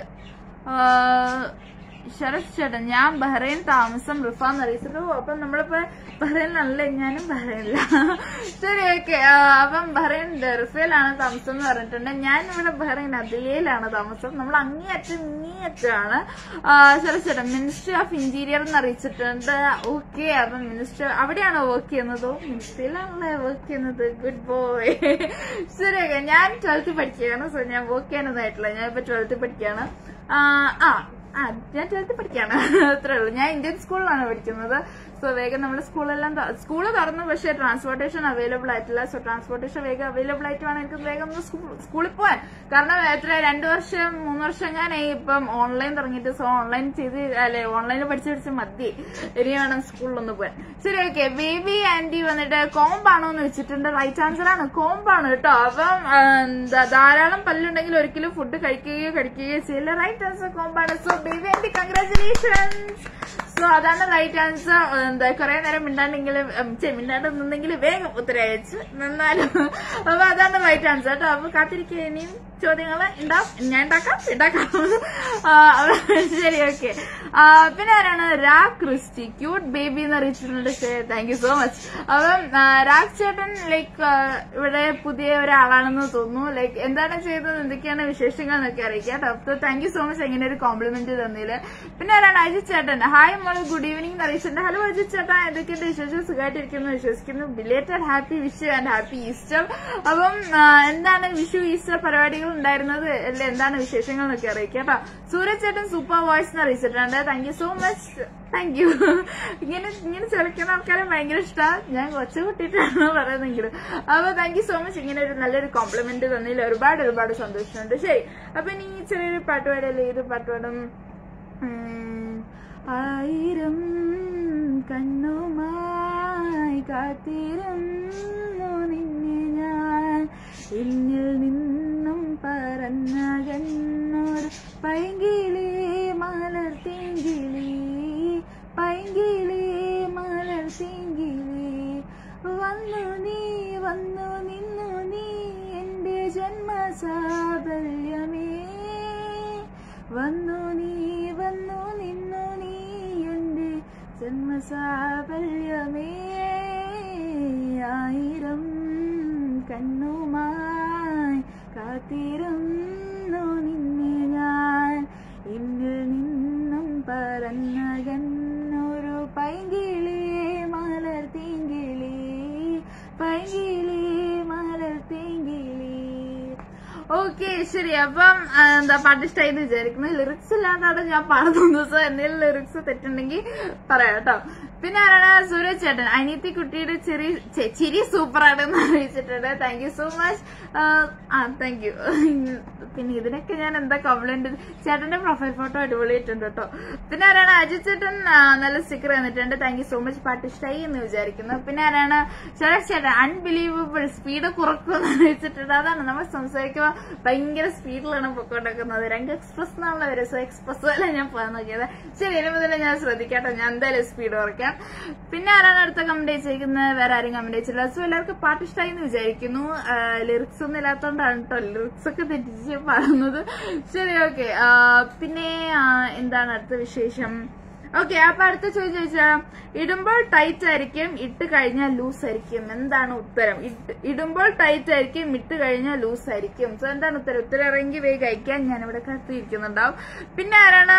ആഹ് ശരത് ചേട്ടൻ ഞാൻ ബഹ്റൈൻ താമസം റിഫാൻ അറിയിച്ചത് അപ്പം നമ്മളിപ്പോ ബഹ്റൈനിലല്ലേ ഞാനും ബഹ്റൈനില്ല ശരി ഓക്കെ അപ്പം ബഹ്റൈൻ റിഫയിലാണ് താമസം എന്ന് പറഞ്ഞിട്ടുണ്ട് ഞാൻ ഇവിടെ ബഹ്റൈൻ അതിലേലാണ് താമസം നമ്മൾ അങ്ങേയറ്റം ഇങ്ങേയറ്റാണ് ശരത് ചേട്ടൻ മിനിസ്ട്രി ഓഫ് ഇന്റീരിയർ എന്ന് അറിയിച്ചിട്ടുണ്ട് ഓക്കെ അപ്പം മിനിസ്റ്റർ അവിടെയാണോ വർക്ക് ചെയ്യുന്നതോ മിനിസ്ട്രിയിലാണല്ലേ വർക്ക് ചെയ്യുന്നത് ഗുഡ് ബോയ് ശരി ഓക്കെ ഞാൻ ട്വൽത്തിൽ പഠിക്കുകയാണ് സോ ഞാൻ വർക്ക് ചെയ്യാനൊന്നായിട്ടില്ല ഞാൻ ഇപ്പൊ ട്വൽത്തിൽ പഠിക്കുകയാണ് ആ ആ ആ ഞാൻ ട്വൽത്തിൽ പഠിക്കുകയാണ് അത്രേ ഉള്ളൂ ഞാൻ ഇന്ത്യൻ സ്കൂളിലാണ് പഠിക്കുന്നത് സോ വേഗം നമ്മുടെ സ്കൂളെല്ലാം സ്കൂള് തുറന്നു പക്ഷേ ട്രാൻസ്പോർട്ടേഷൻ അവൈലബിൾ ആയിട്ടില്ല സോ ട്രാൻസ്പോർട്ടേഷൻ വേഗം അവൈലബിൾ ആയിട്ട് വേണം എനിക്ക് വേഗം ഒന്ന് സ്കൂ- സ്കൂളിൽ പോവാൻ കാരണം എത്ര രണ്ടു വർഷം മൂന്ന് വർഷം ഞാനേ ഇപ്പം ഓൺലൈൻ തുടങ്ങിയിട്ട് സോ ഓൺലൈൻ ചെയ്ത് അല്ലെ ഓൺലൈനിൽ പഠിച്ച് പഠിച്ച് മതി ഇനി വേണം സ്കൂളിലൊന്ന് പോവാൻ ശരി ഓക്കെ ബേബി ആന്റി വന്നിട്ട് കോമ്പാണോ എന്ന് വെച്ചിട്ടുണ്ട് റൈറ്റ് ആൻസർ ആണ് കോമ്പാണ് കേട്ടോ അപ്പം ആ, എന്താ ധാരാളം പല്ലുണ്ടെങ്കിൽ ഒരിക്കലും ഫുഡ് കഴിക്കുകയോ കടിക്കുകയോ ചെയ്യില്ല റൈറ്റ് ആൻസർ കോമ്പാണ് so Baby aunty congratulations so അതാണ് റൈറ്റ് ആൻസർ എന്താ കുറെ നേരം മിണ്ടാണ്ടെങ്കിലും ഉം, ഛെ, മിണ്ടാണ്ട് നിന്നെങ്കിൽ വേഗം ഉത്തരം അയച്ചു നന്നാലും അപ്പൊ അതാണ് റൈറ്റ് ആൻസർ കേട്ടോ അപ്പൊ കാത്തിരിക്കുക ഇനിയും ചോദ്യങ്ങൾ ഉണ്ടാവും ഞാൻ ഉണ്ടാക്കാം ഉണ്ടാക്കാം ആ, അപ്പൊ ശരി ഓക്കെ പിന്നെ ആരാണ് രാഗ് ക്രിസ്റ്റി ക്യൂട്ട് ബേബി എന്ന് അറിയിച്ചിട്ടുണ്ട് താങ്ക് യു സോ മച്ച് അപ്പം ആ, രാഗ് ചേട്ടൻ ലൈക്ക് ഇവിടെ പുതിയ ഒരാളാണെന്ന് തോന്നുന്നു ലൈക്ക് എന്താണ് ചെയ്തത് എന്തൊക്കെയാണ് വിശേഷങ്ങൾ എന്നൊക്കെ അറിയിക്കാം കേട്ടോ അപ്പൊ താങ്ക് യു സോ മച്ച് എങ്ങനെ ഒരു കോംപ്ലിമെന്റ് തന്നതില് പിന്നെ ആരാണ് അജിത് ചേട്ടൻ ഹായ് മോള് ഗുഡ് ഈവനിങ് എന്ന് അറിയിച്ചിട്ടുണ്ട് ഹലോ അജിത് ചേട്ടാ എന്തൊക്കെയുണ്ട് വിശേഷം സുഖമായിട്ടിരിക്കുന്നു വിശ്വസിക്കുന്നു belated happy Vishu and happy Easter അപ്പം ആ, എന്താണ് വിഷു ഈസ്റ്റർ പരിപാടികൾ ഉണ്ടായിരുന്നത് അല്ലെ എന്താണ് വിശേഷങ്ങൾ എന്നൊക്കെ അറിയിക്കാം കേട്ടോ സൂരജ് ചേട്ടൻ സൂപ്പർ വോയിസ് എന്ന് അറിയിച്ചിട്ടുണ്ട് thank you so much thank you ഇങ്ങനെ ഇങ്ങനെ ചെലക്കുന്ന ആൾക്കാരെ ഭയങ്കര ഇഷ്ടമാണ് ഞാൻ കൊച്ചു കുട്ടിയിട്ടാണ് പറയുന്നെങ്കിലും അപ്പൊ താങ്ക് യു സോ മച്ച് ഇങ്ങനെ ഒരു നല്ലൊരു കോംപ്ലിമെന്റ് തന്നതിൽ ഒരുപാട് ഒരുപാട് സന്തോഷമുണ്ട് ശരി അപ്പൊ ഇനി ഈ ചെറിയൊരു പാട്ട് പാടല്ലേ ഏത് പാട്ട് പാടും ഉം, ആയിരം കണ്ണുമായി കാത്തിരുന്നു നിന്നെ ഞാൻ ഇന്നിൽ നിന്നും പറന്നകന്നൊരു പൈങ്കിളി മലർത്തിങ്കിളി പൈങ്കിളി മലർത്തിങ്കിളി വന്നു നീ വന്നു നിന്നു നീ എന്റെ ജന്മസാബല്യമേ വന്നു നീ വന്നു നിന്നു നീ എന്റെ ജന്മസാബല്യമേ ആയിരം കണ്ണുമായി കാത്തിരുന്നു നിന്നെ ഞാൻ ഇന്നിൽ നിന്നും പറന്നകന്നൊരു പൈങ്കിളിയെ മലർത്തിങ്കിളി പൈങ്കിളി മലർത്തിങ്കിളി ഓക്കെ ശരി അപ്പം ആ, എന്താ പാട്ട് ഇഷ്ടമായി എന്ന് വിചാരിക്കുന്നു ലിറിക്സ് ഇല്ലാതാണ് ഞാൻ പാടുന്ന ദിവസം എന്തെങ്കിലും ലിറിക്സ് തെറ്റുണ്ടെങ്കിൽ പറയാം കേട്ടോ പിന്നെ ആരാണ് സൂരജ് ചേട്ടൻ അനിയത്തി കുട്ടിയുടെ ചെറി ഛെ, ചിരി സൂപ്പർ ആണെന്ന് അറിയിച്ചിട്ടുണ്ട് താങ്ക് യു സോ മച്ച് ആ താങ്ക് യു പിന്നെ ഇതിനൊക്കെ ഞാൻ എന്താ കംപ്ലൈന്റ് ചേട്ടന്റെ പ്രൊഫൈൽ ഫോട്ടോ അടിപൊളിയായിട്ടുണ്ട് കേട്ടോ പിന്നെ ആരാണ് അജിത് ചേട്ടൻ ആ, നല്ല സ്റ്റിക്കർ തന്നിട്ടുണ്ട് താങ്ക് യു സോ മച്ച് പാട്ട് ഇഷ്ടമായി എന്ന് വിചാരിക്കുന്നു പിന്നെ ആരാണ് ശരത് ചേട്ടൻ അൺബിലീവബിൾ സ്പീഡ് കുറക്കുമെന്ന് അറിയിച്ചിട്ടുണ്ട് അതാണ് നമ്മൾ സംസാരിക്കുമ്പോൾ ഭയങ്കര സ്പീഡിലാണ് പൊക്കോണ്ടിരിക്കുന്നത് രംഗ് എക്സ്പ്രസ് എന്നുള്ള ഒരു എക്സ്പ്രസ് അല്ല ഞാൻ പോകാൻ നോക്കിയത് ശരി ഇനി മുതൽ ഞാൻ ശ്രദ്ധിക്കാട്ടോ ഞാൻ എന്തായാലും സ്പീഡ് കുറയ്ക്കാം പിന്നെ ആരാണ് അടുത്ത കമന്റ് അയച്ചിരിക്കുന്നത് വേറെ ആരും കമന്റ് അയച്ചില്ല സോ എല്ലാവർക്കും പാട്ട് ഇഷ്ടമായി എന്ന് വിചാരിക്കുന്നു ലിറിക്സ് ഒന്നും ഇല്ലാത്തതുകൊണ്ടാണ് കേട്ടോ ലിറിക്സ് ഒക്കെ തെറ്റിച്ച് പാടുന്നത് ശരി ഓക്കെ പിന്നെ ആ, എന്താണ് അടുത്ത വിശേഷം ഓക്കെ അപ്പൊ അടുത്ത ചോദ്യം ചോദിച്ചാൽ ഇടുമ്പോൾ ടൈറ്റ് ആയിരിക്കും ഇട്ട് കഴിഞ്ഞാൽ ലൂസ് ആയിരിക്കും എന്താണ് ഉത്തരം ഇട്ട്- ഇടുമ്പോൾ ടൈറ്റ് ആയിരിക്കും ഇട്ട് കഴിഞ്ഞാൽ ലൂസ് ആയിരിക്കും സോ എന്താണ് ഉത്തരം ഉത്തരം ഇറങ്ങി വേഗം അയക്കാൻ ഞാൻ ഇവിടെ കാത്തിരിക്കുന്നുണ്ടാവും പിന്നെ ആരാണ്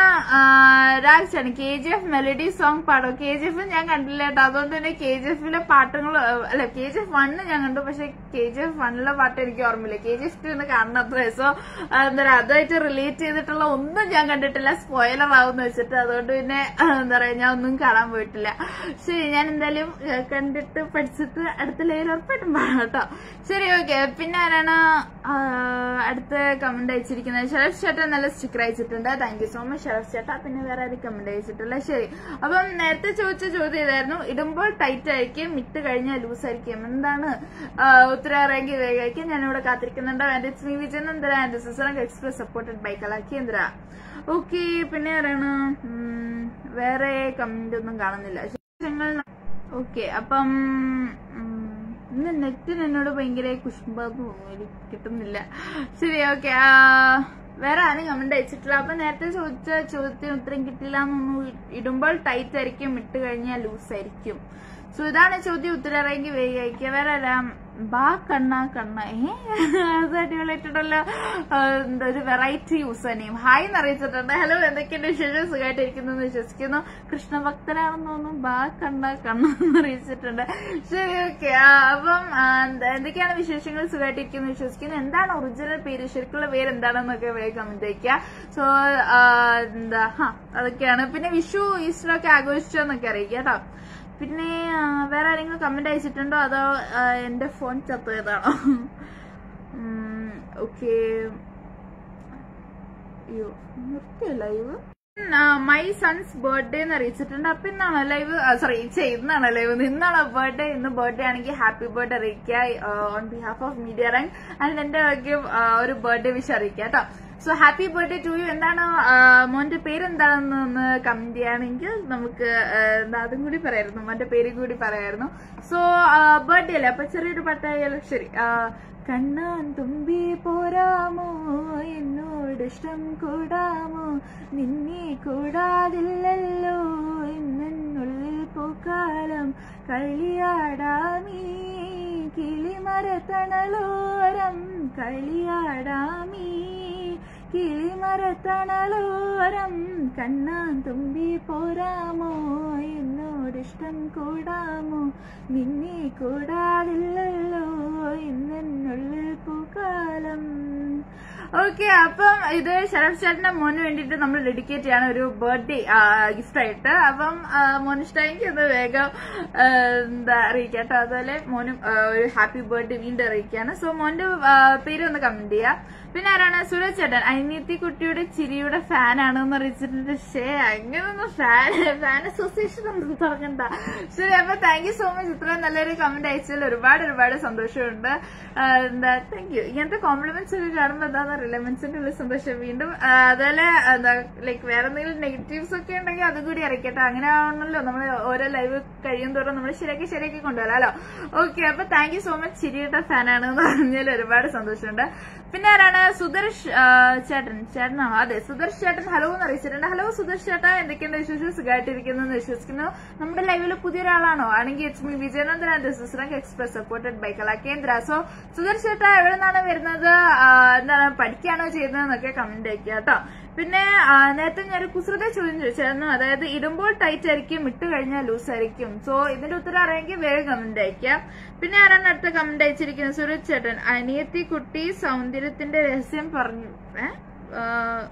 രാജാണ് K G F melody song പാടും കെ ജി എഫ് ഞാൻ കണ്ടില്ല കേട്ടോ അതുകൊണ്ട് തന്നെ കെ ജി എഫിലെ പാട്ടുകൾ അല്ല കെ ജി എഫ് വണ്ണ് ഞാൻ കണ്ടു പക്ഷെ കെ ജി എഫ് വണ്ണിലെ പാട്ട് എനിക്ക് ഓർമ്മയില്ല കെ ജി എഫ് ടു എന്ന് കാണണത്ര സോ എന്താ പറയാ അതുമായിട്ട് റിലേറ്റ് ചെയ്തിട്ടുള്ള ഒന്നും ഞാൻ കണ്ടിട്ടില്ല സ്പോയിലർ ആവുമെന്ന് വെച്ചിട്ട് അതുകൊണ്ട് പിന്നെ ആ, എന്താ പറയാ ഞാൻ ഒന്നും കാണാൻ പോയിട്ടില്ല ശരി ഞാൻ എന്തായാലും ഏ, കണ്ടിട്ട് പഠിച്ചിട്ട് അടുത്ത ലെവൽ ഉറപ്പായിട്ടും പാടാം കേട്ടോ ശരി ഓക്കെ പിന്നെ ആരാണ് ആ, അടുത്ത കമന്റ് അയച്ചിരിക്കുന്നത് ശരത് ചേട്ടൻ നല്ല സ്റ്റിക്കർ അയച്ചിട്ടുണ്ട് thank you so much Sarath ചേട്ടാ പിന്നെ വേറെ ആരും കമന്റ് അയച്ചിട്ടില്ല ശരി അപ്പം നേരത്തെ ചോദിച്ച ചോദ്യം ഇതായിരുന്നു ഇടുമ്പോൾ ടൈറ്റ് ആയിരിക്കും ഇട്ട് കഴിഞ്ഞാൽ ലൂസ് ആയിരിക്കും എന്താണ് ആ, ഉത്തരം അറിയെങ്കിൽ വേഗമായിരിക്കും ഞാനിവിടെ കാത്തിരിക്കുന്നുണ്ട് ആൻഡ് ഇറ്റ്സ് മീ വിജയൻ എന്തര ആൻഡ് സിസറങ് express supported by Kalakendra okay പിന്നെ ആരാണ് ഉം, വേറെ കമന്റ് ഒന്നും കാണുന്നില്ല ഓക്കെ അപ്പം ഉം, ഇന്ന് നെറ്റിന് എന്നോട് ഭയങ്കര കുശുമ്പാന്ന് തോന്നുന്നു കിട്ടുന്നില്ല ശരി ഓക്കെ വേറെ ആരും കമന്റ് അയച്ചിട്ടില്ല അപ്പൊ നേരത്തെ ചോദിച്ച ചോദ്യത്തിന് ഉത്തരം കിട്ടില്ല എന്നൊന്നും ഇടുമ്പോൾ ടൈറ്റ് ആയിരിക്കും ഇട്ട് കഴിഞ്ഞാൽ ലൂസ് ആയിരിക്കും സോ ഇതാണ് ചോദ്യം ഉത്തരം അറിയെങ്കിൽ വേഗം അയക്കുക വേറെ ആരാം ബാ കണ്ണ കണ്ണ ഏ അത് അടിപൊളിയായിട്ടുണ്ടല്ലോ ആ, എന്താ ഒരു വെറൈറ്റി യൂസർ നെയിം ഹായ് എന്ന് അറിയിച്ചിട്ടുണ്ട് ഹലോ എന്തൊക്കെയുണ്ട് വിശേഷം സുഖമായിട്ടിരിക്കുന്നു എന്ന് വിശ്വസിക്കുന്നു കൃഷ്ണഭക്തനാണെന്ന് തോന്നുന്നു ബാ കണ്ണ കണ്ണ എന്ന് അറിയിച്ചിട്ടുണ്ട് ശരി ഓക്കെ അപ്പം ആ, എന്താ എന്തൊക്കെയാണ് വിശേഷങ്ങൾ സുഖമായിട്ടിരിക്കുന്നു എന്ന് വിശ്വസിക്കുന്നു എന്താണ് ഒറിജിനൽ പേര് ശരിക്കുള്ള പേര് എന്താണെന്നൊക്കെ വേഗം കമന്റ് അയക്കുക സോ എന്താ ഹാ അതൊക്കെയാണ് പിന്നെ വിഷു ഈസ്റ്റർ ഒക്കെ ആഘോഷിച്ചോ എന്നൊക്കെ അറിയിക്കുക കേട്ടോ പിന്നെ ആ, വേറെ ആരെങ്കിലും കമന്റ് അയച്ചിട്ടുണ്ടോ അതോ ആ, എന്റെ ഫോൺ ചത്തുപോയതാണോ ഓക്കെ അയ്യോ നിർത്തിയോ ലൈവ് മൈ സൺസ് ബർത്ത്ഡേ എന്ന് അറിയിച്ചിട്ടുണ്ട് അപ്പൊ ഇന്നാണോ ലൈവ് സോറി ഇന്നാണോ ലൈവ് ഇന്നാണോ ബർത്ത്ഡേ ഇന്ന് ബർത്ത്ഡേ ആണെങ്കിൽ ഹാപ്പി ബർത്ത്ഡേ അറിയിക്കുക on behalf of media rank and എന്റെ വകയും ആ, ഒരു ബർത്ത്ഡേ വിഷ് അറിയിക്കുക കേട്ടോ so happy birthday to you എന്താണ് ആ, മോന്റെ പേര് എന്താണെന്ന് ഒന്ന് കമന്റ് ചെയ്യുകയാണെങ്കിൽ നമുക്ക് ആ, എന്താ അതും കൂടി പറയായിരുന്നു മോന്റെ പേര് കൂടി പറയായിരുന്നു സോ ബർത്ത്ഡേ അല്ലേ അപ്പൊ ചെറിയൊരു പാട്ടായാലും ശരി ആ, കണ്ണാൻ തുമ്പി പോരാമോ എന്നോട് ഇഷ്ടം കൂടാമോ നിന്നെ കൂടാതില്ലല്ലോ എന്നുള്ളിൽ പൂക്കാലം കളിയാടാമീ കിളിമരത്തണലോരം കളിയാടാമീ കിളിമരത്തണലോരം കണ്ണാൻ തുമ്പി പോരാമോ എന്നോട് ഇഷ്ടം നോട്ടം കൂടാമോ നിന്നെ കൂടാതില്ലല്ലോ ഇന്നുള്ളിൽ പൂക്കാലം ഓക്കെ അപ്പം ഇത് ശരത് ചേട്ടന്റെ മോന് വേണ്ടിയിട്ട് നമ്മൾ ഡെഡിക്കേറ്റ് ചെയ്യാണ് ഒരു ബർത്ത്ഡേ ഗിഫ്റ്റ് ആയിട്ട് അപ്പം ആ, മോന് ഇഷ്ടമെങ്കിൽ ഇത് വേഗം ആ, എന്താ അറിയിക്കാട്ടോ അതുപോലെ മോനും ആ, ഒരു ഹാപ്പി ബർത്ത്ഡേ വീണ്ടും അറിയിക്കാണ് സോ മോന്റെ ആ, പേര് ഒന്ന് കമന്റ് ചെയ്യാം പിന്നെ ആരാണ് സുരജ് ചേട്ടൻ അനിയത്തി കുട്ടിയുടെ ചിരിയുടെ ഫാൻ ആണെന്ന് അറിയിച്ചിട്ടുണ്ട് ഷേ അങ്ങനൊന്നും ഫാൻ ഫാൻ അസോസിയേഷൻ ഒന്നും തുടങ്ങണ്ട ശരി അപ്പൊ താങ്ക് യു സോ മച്ച് ഇത്രയും നല്ലൊരു കമന്റ് അയച്ചതിൽ ഒരുപാട് ഒരുപാട് സന്തോഷമുണ്ട് ആ, എന്താ താങ്ക് യു ഇങ്ങനത്തെ കോംപ്ലിമെന്റ്സ് ഒക്കെ കാണുമ്പോൾ എന്താണെന്നറിയില്ല മനസ്സിന്റെ ഉള്ളിൽ സന്തോഷം വീണ്ടും ആ, അതുപോലെ എന്താ ലൈക്ക് വേറെ എന്തെങ്കിലും നെഗറ്റീവ്സ് ഒക്കെ ഉണ്ടെങ്കിൽ അതും കൂടി അറിയിക്കട്ടെ അങ്ങനെ ആവണല്ലോ നമ്മൾ ഓരോ ലൈവ് കഴിയും തോറും നമ്മൾ ശരിയാക്കി ശരിയാക്കി കൊണ്ടുവരാലോ ഓക്കെ അപ്പൊ താങ്ക് യു സോ മച്ച് ചിരിയുടെ ഫാനാണ് എന്ന് പറഞ്ഞാൽ ഒരുപാട് സന്തോഷമുണ്ട് പിന്നെ ആരാണ് സുദർശ് ആ, ചേട്ടൻ ചേട്ടനാണോ അതെ സുദർശ് ചേട്ടൻ ഹലോ എന്ന് അറിയിച്ചിട്ടുണ്ട് ഹലോ സുദർശ് ചേട്ടാ എന്തൊക്കെയുണ്ട് വിശേഷം സുഖമായിട്ടിരിക്കുന്നു എന്ന് വിശ്വസിക്കുന്നു നമ്മുടെ ലൈവിൽ പുതിയ ഒരാളാണോ ആണെങ്കിൽ it's me Vijayanandan and this rank express supported by Kalakendra so Sudarsh ചേട്ടാ എവിടെ നിന്നാണ് വരുന്നത് ആ, എന്താണ് പഠിക്കുകയാണോ ചെയ്യുന്നതെന്നൊക്കെ കമന്റ് അയക്കുക കേട്ടോ പിന്നെ ആ, നേരത്തെ ഞാൻ ഒരു കുസൃത ചോദ്യം ചോദിച്ചായിരുന്നു അതായത് ഇടുമ്പോൾ ടൈറ്റ് ആയിരിക്കും ഇട്ട് കഴിഞ്ഞാൽ ലൂസ് ആയിരിക്കും സോ ഇതിന്റെ ഉത്തരം അറിയാമെങ്കിൽ വേഗം കമന്റ് അയക്കാം പിന്നെ ആരാണ് അടുത്ത കമന്റ് അയച്ചിരിക്കുന്നത് സുരജ് ചേട്ടൻ അനിയത്തി കുട്ടി സൗന്ദര്യത്തിന്റെ രഹസ്യം പറഞ്ഞു ഏ ആ,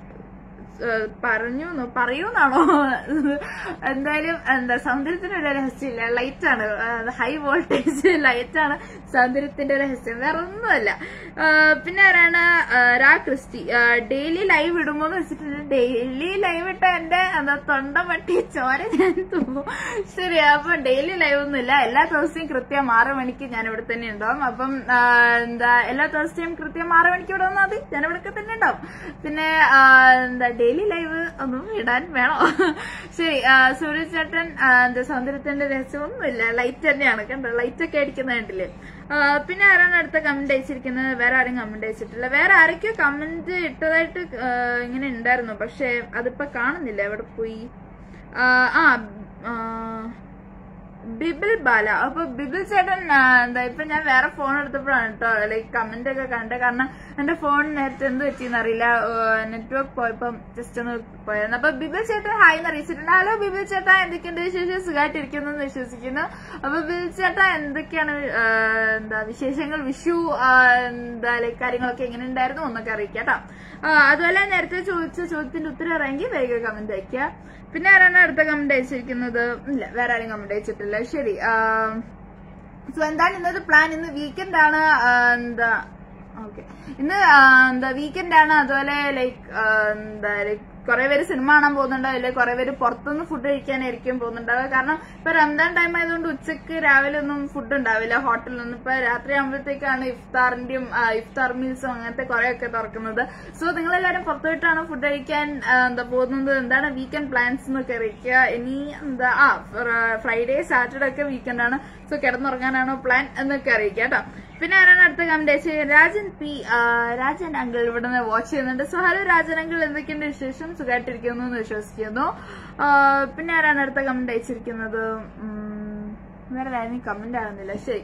ഏഹ് പറഞ്ഞു എന്നോ പറയൂന്നാണോ എന്തായാലും എന്താ സൗന്ദര്യത്തിന് ഒരു രഹസ്യമില്ല ലൈറ്റ് ആണ് ഹൈ വോൾട്ടേജ് ലൈറ്റ് ആണ് സൗന്ദര്യത്തിന്റെ രഹസ്യം വേറെ ഒന്നുമല്ല ഏഹ് പിന്നെ ആരാണ് ഏഹ് രാ ക്രിസ്റ്റി ഡെയിലി ലൈവ് ഇടുമ്പോന്ന് വെച്ചിട്ടുണ്ട് ഡെയിലി ലൈവ് ഇട്ട എന്റെ എന്താ തൊണ്ട മട്ടി ചോര ഞാൻ തുമ്പും ശരി അപ്പൊ ഡെയിലി ലൈവ് ഒന്നുമില്ല എല്ലാ ദിവസവും കൃത്യം ആറ് മണിക്ക് ഞാൻ ഇവിടെ തന്നെ ഉണ്ടാവും അപ്പം ആ, എന്താ എല്ലാ ദിവസവും കൃത്യം ആറ് മണിക്ക് ഇവിടെ വന്നാൽ മതി ഞാൻ ഇവിടെ തന്നെ ഉണ്ടാവും പിന്നെ ആ, എന്താ ഡെയിലി ലൈവ് ഒന്നും ഇടാൻ വേണോ ശരി ആ, സൂരജ് ചേട്ടൻ ആ, എന്താ സൗന്ദര്യത്തിന്റെ രഹസ്യം ഒന്നുമില്ല ലൈറ്റ് തന്നെയാണ് കണ്ടോ ലൈറ്റ് ഒക്കെ അടിക്കുന്ന കണ്ടില്ലേ ആ, പിന്നെ ആരാണ് അടുത്ത കമന്റ് അയച്ചിരിക്കുന്നത് വേറെ ആരും കമന്റ് അയച്ചിട്ടില്ല വേറെ ആരൊക്കെയോ കമന്റ് ഇട്ടതായിട്ട് ആ, ഇങ്ങനെ ഉണ്ടായിരുന്നു പക്ഷെ അതിപ്പോ കാണുന്നില്ല എവിടെ പോയി ആ, ആ ആ, ബിബിൽ ബാല അപ്പൊ ബിബിൽ ചേട്ടൻ ആ, എന്താ ഇപ്പൊ ഞാൻ വേറെ ഫോൺ എടുത്തപ്പോഴാണ് കേട്ടോ ലൈക്ക് കമന്റ് ഒക്കെ കണ്ടത് കാരണം എന്റെ ഫോൺ നേരത്തെ എന്ത് പറ്റിയെന്ന് അറിയില്ല നെറ്റ്വർക്ക് പോയപ്പം ജസ്റ്റ് ഒന്ന് പോയായിരുന്നു അപ്പൊ ബിബിൽ ചേട്ടൻ ഹായ് എന്ന് അറിയിച്ചിട്ടുണ്ട് ഹലോ ബിബിൽ ചേട്ടാ എന്തൊക്കെയുണ്ട് വിശേഷം സുഖമായിട്ടിരിക്കുന്നു എന്ന് വിശ്വസിക്കുന്നു അപ്പൊ ബിബിൽ ചേട്ടാ എന്തൊക്കെയാണ് ആ, എന്താ വിശേഷങ്ങൾ വിഷു ആ, എന്താ ലൈക്ക് കാര്യങ്ങളൊക്കെ എങ്ങനെ ഉണ്ടായിരുന്നു എന്നൊക്കെ അറിയിക്കാം കേട്ടോ ആ, അതുപോലെ നേരത്തെ ചോദിച്ച ചോദ്യത്തിന്റെ ഉത്തരം അറിയാമെങ്കിൽ വേഗം കമന്റ് അയക്കുക പിന്നെ ആരാണ് അടുത്ത കമന്റ് അയച്ചിരിക്കുന്നത് ഇല്ല വേറെ ആരും കമന്റ് അയച്ചിട്ടില്ല ശരി സോ എന്താണ് ഇന്നത്തെ പ്ലാൻ ഇന്ന് വീക്കെൻഡ് ആണ് ആ, എന്താ ഓക്കെ ഇന്ന് ആ, എന്താ വീക്കെൻഡ് ആണ് അതുപോലെ ലൈക്ക് എന്താ ലൈക്ക് കുറെ പേര് സിനിമ കാണാൻ പോകുന്നുണ്ടാവും അല്ലെങ്കിൽ കുറെ പേര് പുറത്തുനിന്ന് ഫുഡ് കഴിക്കാനായിരിക്കും പോകുന്നുണ്ടാവുക കാരണം ഇപ്പൊ റംസാൻ ടൈം ആയതുകൊണ്ട് ഉച്ചക്ക് രാവിലെ ഒന്നും ഫുഡ് ഉണ്ടാവില്ല ഹോട്ടലിലൊന്നും ഇപ്പൊ രാത്രി ആകുമ്പോഴത്തേക്കാണ് ഇഫ്താറിന്റെയും ആ, ഇഫ്താർ മീൽസും അങ്ങനത്തെ കുറെയൊക്കെ തുറക്കുന്നത് സോ നിങ്ങളെല്ലാരും പുറത്തുപോയിട്ടാണ് ഫുഡ് കഴിക്കാൻ ആ, എന്താ പോകുന്നത് എന്താണ് വീക്കെൻഡ് പ്ലാൻസ് എന്നൊക്കെ അറിയിക്കുക ഇനി എന്താ ആ ഫ്രൈഡേ സാറ്റർഡേ ഒക്കെ വീക്കെൻഡ് ആണ് സോ കിടന്നുറങ്ങാനാണോ പ്ലാൻ എന്നൊക്കെ അറിയിക്കുക കേട്ടോ പിന്നെ ആരാണ് അടുത്ത കമന്റ് അയച്ചത് രാജൻ പി ആ, രാജൻ അങ്കിൾ ഇവിടെ നിന്ന് വാച്ച് ചെയ്യുന്നുണ്ട് സോ ഹലോ രാജൻ അങ്കിൾ എന്തൊക്കെയുണ്ട് വിശേഷം സുഖമായിട്ടിരിക്കുന്നു എന്ന് വിശ്വസിക്കുന്നു ആ, പിന്നെ ആരാണ് അടുത്ത കമന്റ് അയച്ചിരിക്കുന്നത് ഉം, വേറെ ആരും കമന്റ് ആകുന്നില്ല ശരി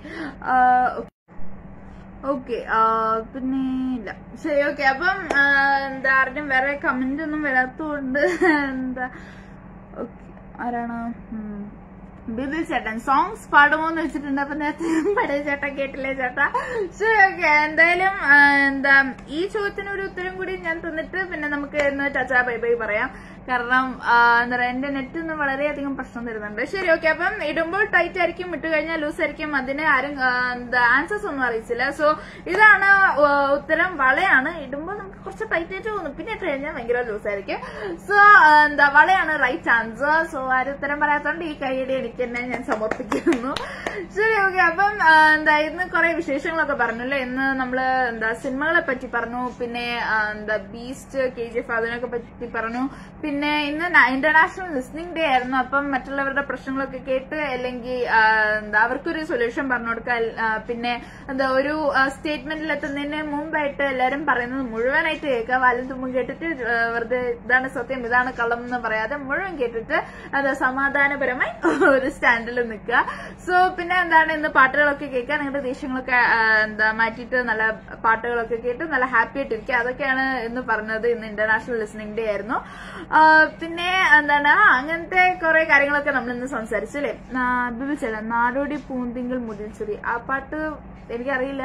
ഓക്കെ പിന്നെ ഇല്ല ശരി ഓക്കെ അപ്പം ആ, എന്താ ആരുടെയും വേറെ കമന്റ് ഒന്നും വരാത്തതുകൊണ്ട് എന്താ ഓക്കെ ആരാണ് ഉം. ബിബിൽ ചേട്ടൻ സോങ്സ് പാടുമോ എന്ന് വെച്ചിട്ടുണ്ട് അപ്പൊ നേരത്തെ പഴയ ചേട്ടൻ കേട്ടില്ലേ ചേട്ടാ ശരി ഓക്കെ എന്തായാലും ആ, എന്താ ഈ ചോദ്യത്തിന് ഒരു ഉത്തരം കൂടി ഞാൻ തന്നിട്ട് പിന്നെ നമുക്ക് ഇന്ന് ചച്ചാ ബൈ ബൈ പറയാം കാരണം ആ, എന്താ പറയാ എന്റെ നെറ്റ് ഇന്ന് വളരെയധികം പ്രശ്നം തരുന്നുണ്ട് ശരി ഓക്കെ അപ്പം ഇടുമ്പോൾ ടൈറ്റ് ആയിരിക്കും ഇട്ട് കഴിഞ്ഞാൽ ലൂസ് ആയിരിക്കും അതിന് ആരും ആ, എന്താ ആൻസേഴ്സ് ഒന്നും അറിയിച്ചില്ല സോ ഇതാണ് ആ, ഉത്തരം വളയാണ് ഇടുമ്പോൾ നമുക്ക് കുറച്ച് ടൈറ്റ് ആയിട്ട് തോന്നും പിന്നെ ഇട്ട് കഴിഞ്ഞാൽ ഭയങ്കര ലൂസ് ആയിരിക്കും സോ എന്താ വളയാണ് റൈറ്റ് ആൻസർ സോ ആരും ഉത്തരം പറയാത്തോണ്ട് ഈ കൈയടി എനിക്ക് തന്നെ ഞാൻ സമർപ്പിക്കുന്നു ശരി ഓക്കെ അപ്പം ആ, എന്താ ഇന്ന് കുറെ വിശേഷങ്ങളൊക്കെ പറഞ്ഞല്ലേ ഇന്ന് നമ്മള് എന്താ സിനിമകളെ പറ്റി പറഞ്ഞു പിന്നെ ആ, എന്താ ബീസ്റ്റ് കെ ജി എഫ് അതിനൊക്കെ പറ്റി പറഞ്ഞു പിന്നെ ഇന്ന് ഇന്റർനാഷണൽ ലിസ്ണിംഗ് ഡേ ആയിരുന്നു അപ്പം മറ്റുള്ളവരുടെ പ്രശ്നങ്ങളൊക്കെ കേട്ട് അല്ലെങ്കിൽ ആ, എന്താ അവർക്കൊരു സൊല്യൂഷൻ പറഞ്ഞു കൊടുക്കാൻ ആ, പിന്നെ എന്താ ഒരു സ്റ്റേറ്റ്മെന്റിൽ എത്തുന്നതിന് മുമ്പായിട്ട് എല്ലാരും പറയുന്നത് മുഴുവനായിട്ട് കേൾക്കുക വാലും തുമ്പും കേട്ടിട്ട് ആ, വെറുതെ ഇതാണ് സത്യം ഇതാണ് കള്ളം എന്ന് പറയാതെ മുഴുവൻ കേട്ടിട്ട് അത് സമാധാനപരമായി ഒരു സ്റ്റാൻഡിൽ നിൽക്കുക സോ പിന്നെ എന്താണ് ഇന്ന് പാട്ടുകളൊക്കെ കേൾക്കുക നിങ്ങളുടെ ദേഷ്യങ്ങളൊക്കെ ആ, എന്താ മാറ്റിയിട്ട് നല്ല പാട്ടുകളൊക്കെ കേട്ട് നല്ല ഹാപ്പി ആയിട്ടിരിക്കുക അതൊക്കെയാണ് ഇന്ന് പറഞ്ഞത് ഇന്ന് ഇന്റർനാഷണൽ ലിസണിംഗ് ഡേ ആയിരുന്നു ആ, പിന്നെ എന്താണ് ആ, അങ്ങനത്തെ കുറെ കാര്യങ്ങളൊക്കെ നമ്മൾ ഇന്ന് സംസാരിച്ചു അല്ലേ ബിബിച്ചല്ല നാടോടി പൂന്തിങ്കൾ മുടിൽച്ചെറി ആ പാട്ട് എനിക്കറിയില്ല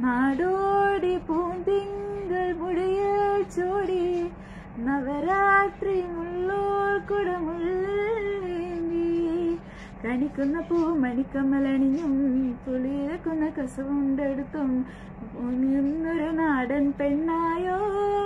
നാടോടി പൂന്തിങ്കൾ മുടിയിൽ ചോടി നവരാത്രി മുള്ളോൾ കുടമുള്ളേന്തി കണിക്കുന്ന പൂ മണിക്കമ്മലണിഞ്ഞും പുളിയിറക്കുന്ന കസവുണ്ടെടുത്തും നിന്നൊരു നാടൻ പെണ്ണായോ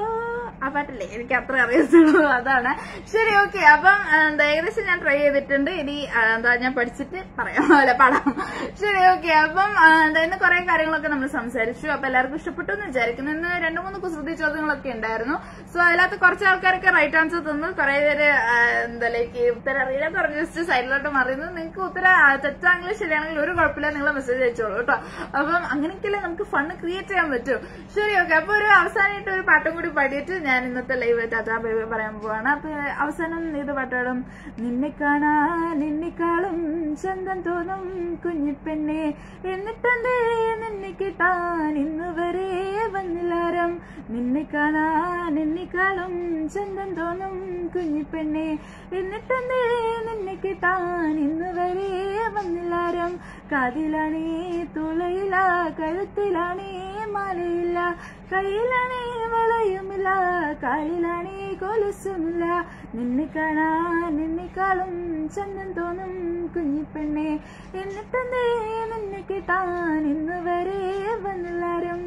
ആ പാട്ടല്ലേ എനിക്ക് അത്ര അറിയത്തുള്ളൂ അതാണ് ശരി ഓക്കെ അപ്പം ആ, എന്താ ഏകദേശം ഞാൻ ട്രൈ ചെയ്തിട്ടുണ്ട് ഇനി ആ, എന്താ ഞാൻ പഠിച്ചിട്ട് പറയാം അല്ലെ പാടാം ശരി ഓക്കെ അപ്പം ആ, എന്താ ഇന്ന് കുറെ കാര്യങ്ങളൊക്കെ നമ്മൾ സംസാരിച്ചു അപ്പൊ എല്ലാവർക്കും ഇഷ്ടപ്പെട്ടു എന്ന് വിചാരിക്കുന്നു ഇന്ന് രണ്ടു മൂന്ന് കുസൃതി ചോദ്യങ്ങളൊക്കെ ഉണ്ടായിരുന്നു സോ അതിനകത്ത് കുറച്ച് ആൾക്കാർക്ക് റൈറ്റ് ആൻസർ തന്നു കുറെ പേര് ആ, എന്താ ലൈക്ക് ഉത്തരം അറിയില്ല പറഞ്ഞ് ജസ്റ്റ് സൈഡിലോട്ട് മറിയുന്നു നിങ്ങൾക്ക് ഉത്തരം ആ, തെറ്റാണെങ്കിലും ശരിയാണെങ്കിലും ഒരു കുഴപ്പമില്ല നിങ്ങൾ മെസ്സേജ് അയച്ചോളൂ കേട്ടോ അപ്പം അങ്ങനെയൊക്കെയല്ലേ നമുക്ക് ഫണ്ട് ക്രിയേറ്റ് ചെയ്യാൻ പറ്റും ശരി ഓക്കെ അപ്പൊ ഒരു അവസാനമായിട്ട് ഒരു പാട്ടും കൂടി പാടിയിട്ട് ഞാൻ ഇന്നത്തെ ലൈവ് ടാറ്റാ ബൈബൈ പറയാൻ പോവാണ് അപ്പൊ അവസാനം ഇത് പാട്ടാടും നിന്നെ കാണാൻ നിന്നെക്കാളും ചന്തം തോന്നും കുഞ്ഞിപ്പെണ്ണെ എന്നിട്ടെന്തേ നിന്നെ കിട്ടാൻ ഇന്ന് വരെ വന്നില്ലാരം നിന്നെ കാണാൻ എന്നെക്കാളും ചന്തം തോന്നും കുഞ്ഞിപ്പെണ്ണെ എന്നിട്ടെന്തേ നിന്നെ കിട്ടാൻ ഇന്ന് വരെ വന്നില്ലാരം കാതിലാണേ തുളയില കഴുത്തിലാണേ മാലയില്ല കയ്യിലാണേ വളയുമില്ല കാലിലാണേ കൊലുസുമില്ല നിന്നെ കാണാൻ നിന്നെക്കാളും ചന്തം തോന്നും കുഞ്ഞിപ്പെണ്ണെ എന്നിട്ടെന്തേ നിന്നെ കിട്ടാൻ ഇന്ന് വരെ വന്നില്ലാരും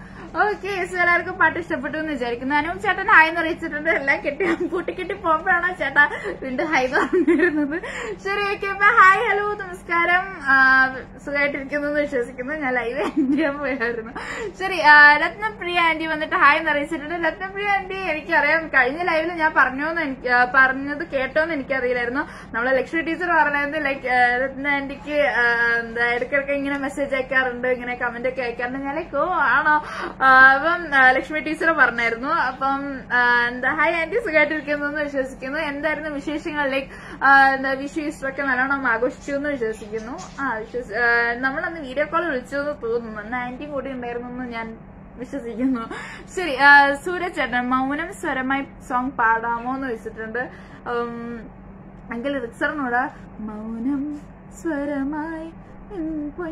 ഓക്കെ എല്ലാവർക്കും പാട്ട് ഇഷ്ടപ്പെട്ടു എന്ന് വിചാരിക്കുന്നു അനൂപ് ചേട്ടൻ ഹായ് എന്ന് അറിയിച്ചിട്ടുണ്ട് എല്ലാം കെട്ടി പൂട്ടി കെട്ടി പോകുമ്പോഴാണ് ചേട്ടാ വീണ്ടും ഹായ് പറഞ്ഞിരുന്നത് ശരി ഓക്കെ അപ്പൊ ഹായ് ഹലോ നമസ്കാരം ആ, സുഖമായിട്ടിരിക്കുന്നു എന്ന് വിശ്വസിക്കുന്നു ഞാൻ ലൈവ് എൻഡ് ചെയ്യാൻ പോയായിരുന്നു ശരി ആ, രത്നപ്രിയ ആന്റി വന്നിട്ട് ഹായ് എന്ന് അറിയിച്ചിട്ടുണ്ട് രത്നപ്രിയ ആന്റി എനിക്കറിയാം കഴിഞ്ഞ ലൈവിൽ ഞാൻ പറഞ്ഞോന്ന് എനിക്ക് ആ, പറഞ്ഞത് കേട്ടോന്ന് എനിക്കറിയില്ലായിരുന്നു നമ്മളെ ലക്ഷ്മി ടീച്ചർ പറഞ്ഞായിരുന്നു ലൈക്ക് രത്ന ആന്റിക്ക് ആ, എന്താ ഇടയ്ക്കിടയ്ക്ക് ഇങ്ങനെ മെസ്സേജ് അയക്കാറുണ്ട് ഇങ്ങനെ കമന്റ് ഒക്കെ അയക്കാറുണ്ട് ഞാൻ ലൈക്ക് ഓ ആണോ ആ, അപ്പം ആ, ലക്ഷ്മി ടീച്ചർ പറഞ്ഞായിരുന്നു അപ്പം ആ, എന്താ ഹായ് ആന്റി സുഖമായിട്ടിരിക്കുന്നു എന്ന് വിശ്വസിക്കുന്നു എന്തായിരുന്നു വിശേഷങ്ങൾ ലൈക്ക് എന്താ വിഷു ഈസ്റ്റർ ഒക്കെ നല്ലോണം ആഘോഷിച്ചു എന്ന് വിശ്വസിക്കുന്നു ആ വിശ്വസി ആ, നമ്മളന്ന് വീഡിയോ കോൾ വിളിച്ചു എന്ന് തോന്നുന്നു അന്ന് ആന്റിയും കൂടി ഉണ്ടായിരുന്നു എന്ന് ഞാൻ വിശ്വസിക്കുന്നു ശരി ആ, സൂരജ് ചേട്ടൻ മൗനം സ്വരമായി സോങ് പാടാമോ എന്ന് വെച്ചിട്ടുണ്ട് ഉം, എങ്കിൽ റിക്സറിനോട് മൗനം സ്വരമായി നിൻ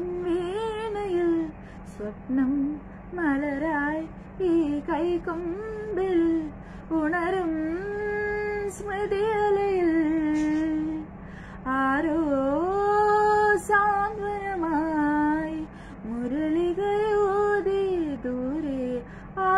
പൊൻവീണയിൽ സ്വപ്നം മലരായി ഈ കൈകൊമ്പിൽ ഉണരും സ്മൃതിയലയിൽ ആരോ സാന്ത്വനമായി മുരളികയോതി ദൂരെ ആ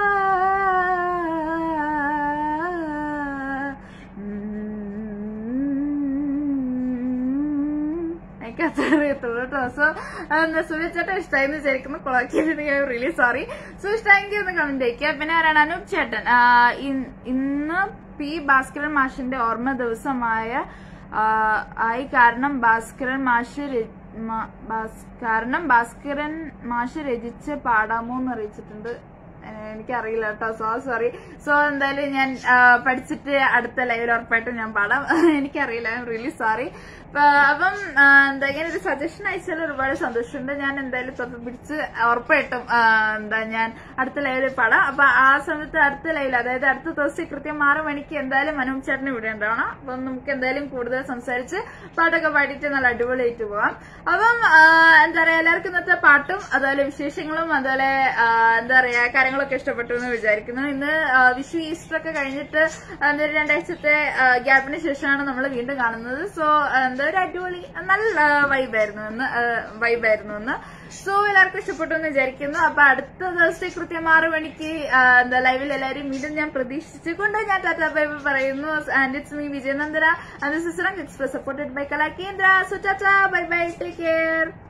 എനിക്ക് അത്ര അറിയത്തുള്ളൂ കേട്ടോ സോ എന്താ സുരേഷ് ഇഷ്ടമായി എന്ന് വിചാരിക്കുന്നു കൊളാക്കിയത് റിയലി സോറി സോ ഇഷ്ടമെങ്കിൽ ഒന്ന് കമന്റ് അയക്കുക പിന്നെ ആരാണ് അനൂപ് ചേട്ടൻ ആ, ഇൻ- ഇന്ന് പി ഭാസ്കരൻ മാഷിന്റെ ഓർമ്മ ദിവസമായ ആ, ആയി കാരണം ഭാസ്കരൻ മാഷ് ര- മാ- ഭാസ്- കാരണം ഭാസ്കരൻ മാഷ് രചിച്ച് പാടാമോ എന്ന് അറിയിച്ചിട്ടുണ്ട് ഏഹ് എനിക്കറിയില്ല കേട്ടോ സോ സോറി സോ എന്തായാലും ഞാൻ ആ, പഠിച്ചിട്ട് അടുത്ത ലൈവിൽ ഉറപ്പായിട്ടും ഞാൻ പാടാം എനിക്കറിയില്ല ഐ എം റിയലി സോറി അപ്പം ആ, എന്താ ഇങ്ങനെ ഒരു സജഷൻ അയച്ചാൽ ഒരുപാട് സന്തോഷമുണ്ട് ഞാൻ എന്തായാലും തൊപ്പി പിടിച്ച് ഉറപ്പായിട്ടും ആ, എന്താ ഞാൻ അടുത്ത ലൈവിൽ പാടാം അപ്പൊ ആ സമയത്ത് അടുത്ത ലൈവിൽ അതായത് അടുത്ത ദിവസം കൃത്യം ആറ് മണിക്ക് എന്തായാലും മനോജ് ചേട്ടന് ഇവിടെ ഉണ്ടാവണം അപ്പം നമുക്ക് എന്തായാലും കൂടുതൽ സംസാരിച്ച് പാട്ടൊക്കെ പാടിയിട്ട് നല്ല അടിപൊളിയായിട്ട് പോവാം അപ്പം ആ, എന്താ പറയാ എല്ലാവർക്കും ഇന്നത്തെ പാട്ടും അതുപോലെ വിശേഷങ്ങളും അതുപോലെ ആ, എന്താ പറയാ കാര്യങ്ങളൊക്കെ ഇഷ്ടപ്പെട്ടു എന്ന് വിചാരിക്കുന്നു ഇന്ന് ആ, വിഷു ഈസ്റ്റർ ഒക്കെ കഴിഞ്ഞിട്ട് എന്താ ഒരു രണ്ടാഴ്ചത്തെ ഗ്യാപ്പിന് ശേഷമാണ് നമ്മൾ വീണ്ടും കാണുന്നത് സോ എന്താ ഒരു അടിപൊളി നല്ല വൈബായിരുന്നു എന്ന് വൈബായിരുന്നു എന്ന് സോ എല്ലാവർക്കും ഇഷ്ടപ്പെട്ടു എന്ന് വിചാരിക്കുന്നു അപ്പൊ അടുത്ത ദിവസത്തെ കൃത്യം ആറ് മണിക്ക് ആ, എന്താ ലൈവിൽ എല്ലാവരും വീണ്ടും ഞാൻ പ്രതീക്ഷിച്ചുകൊണ്ട് ഞാൻ ടാറ്റാ ബൈ ബൈ പറയുന്നു and it's me Vijayanandana and this is express supported by Kalakendra so tata bye bye take care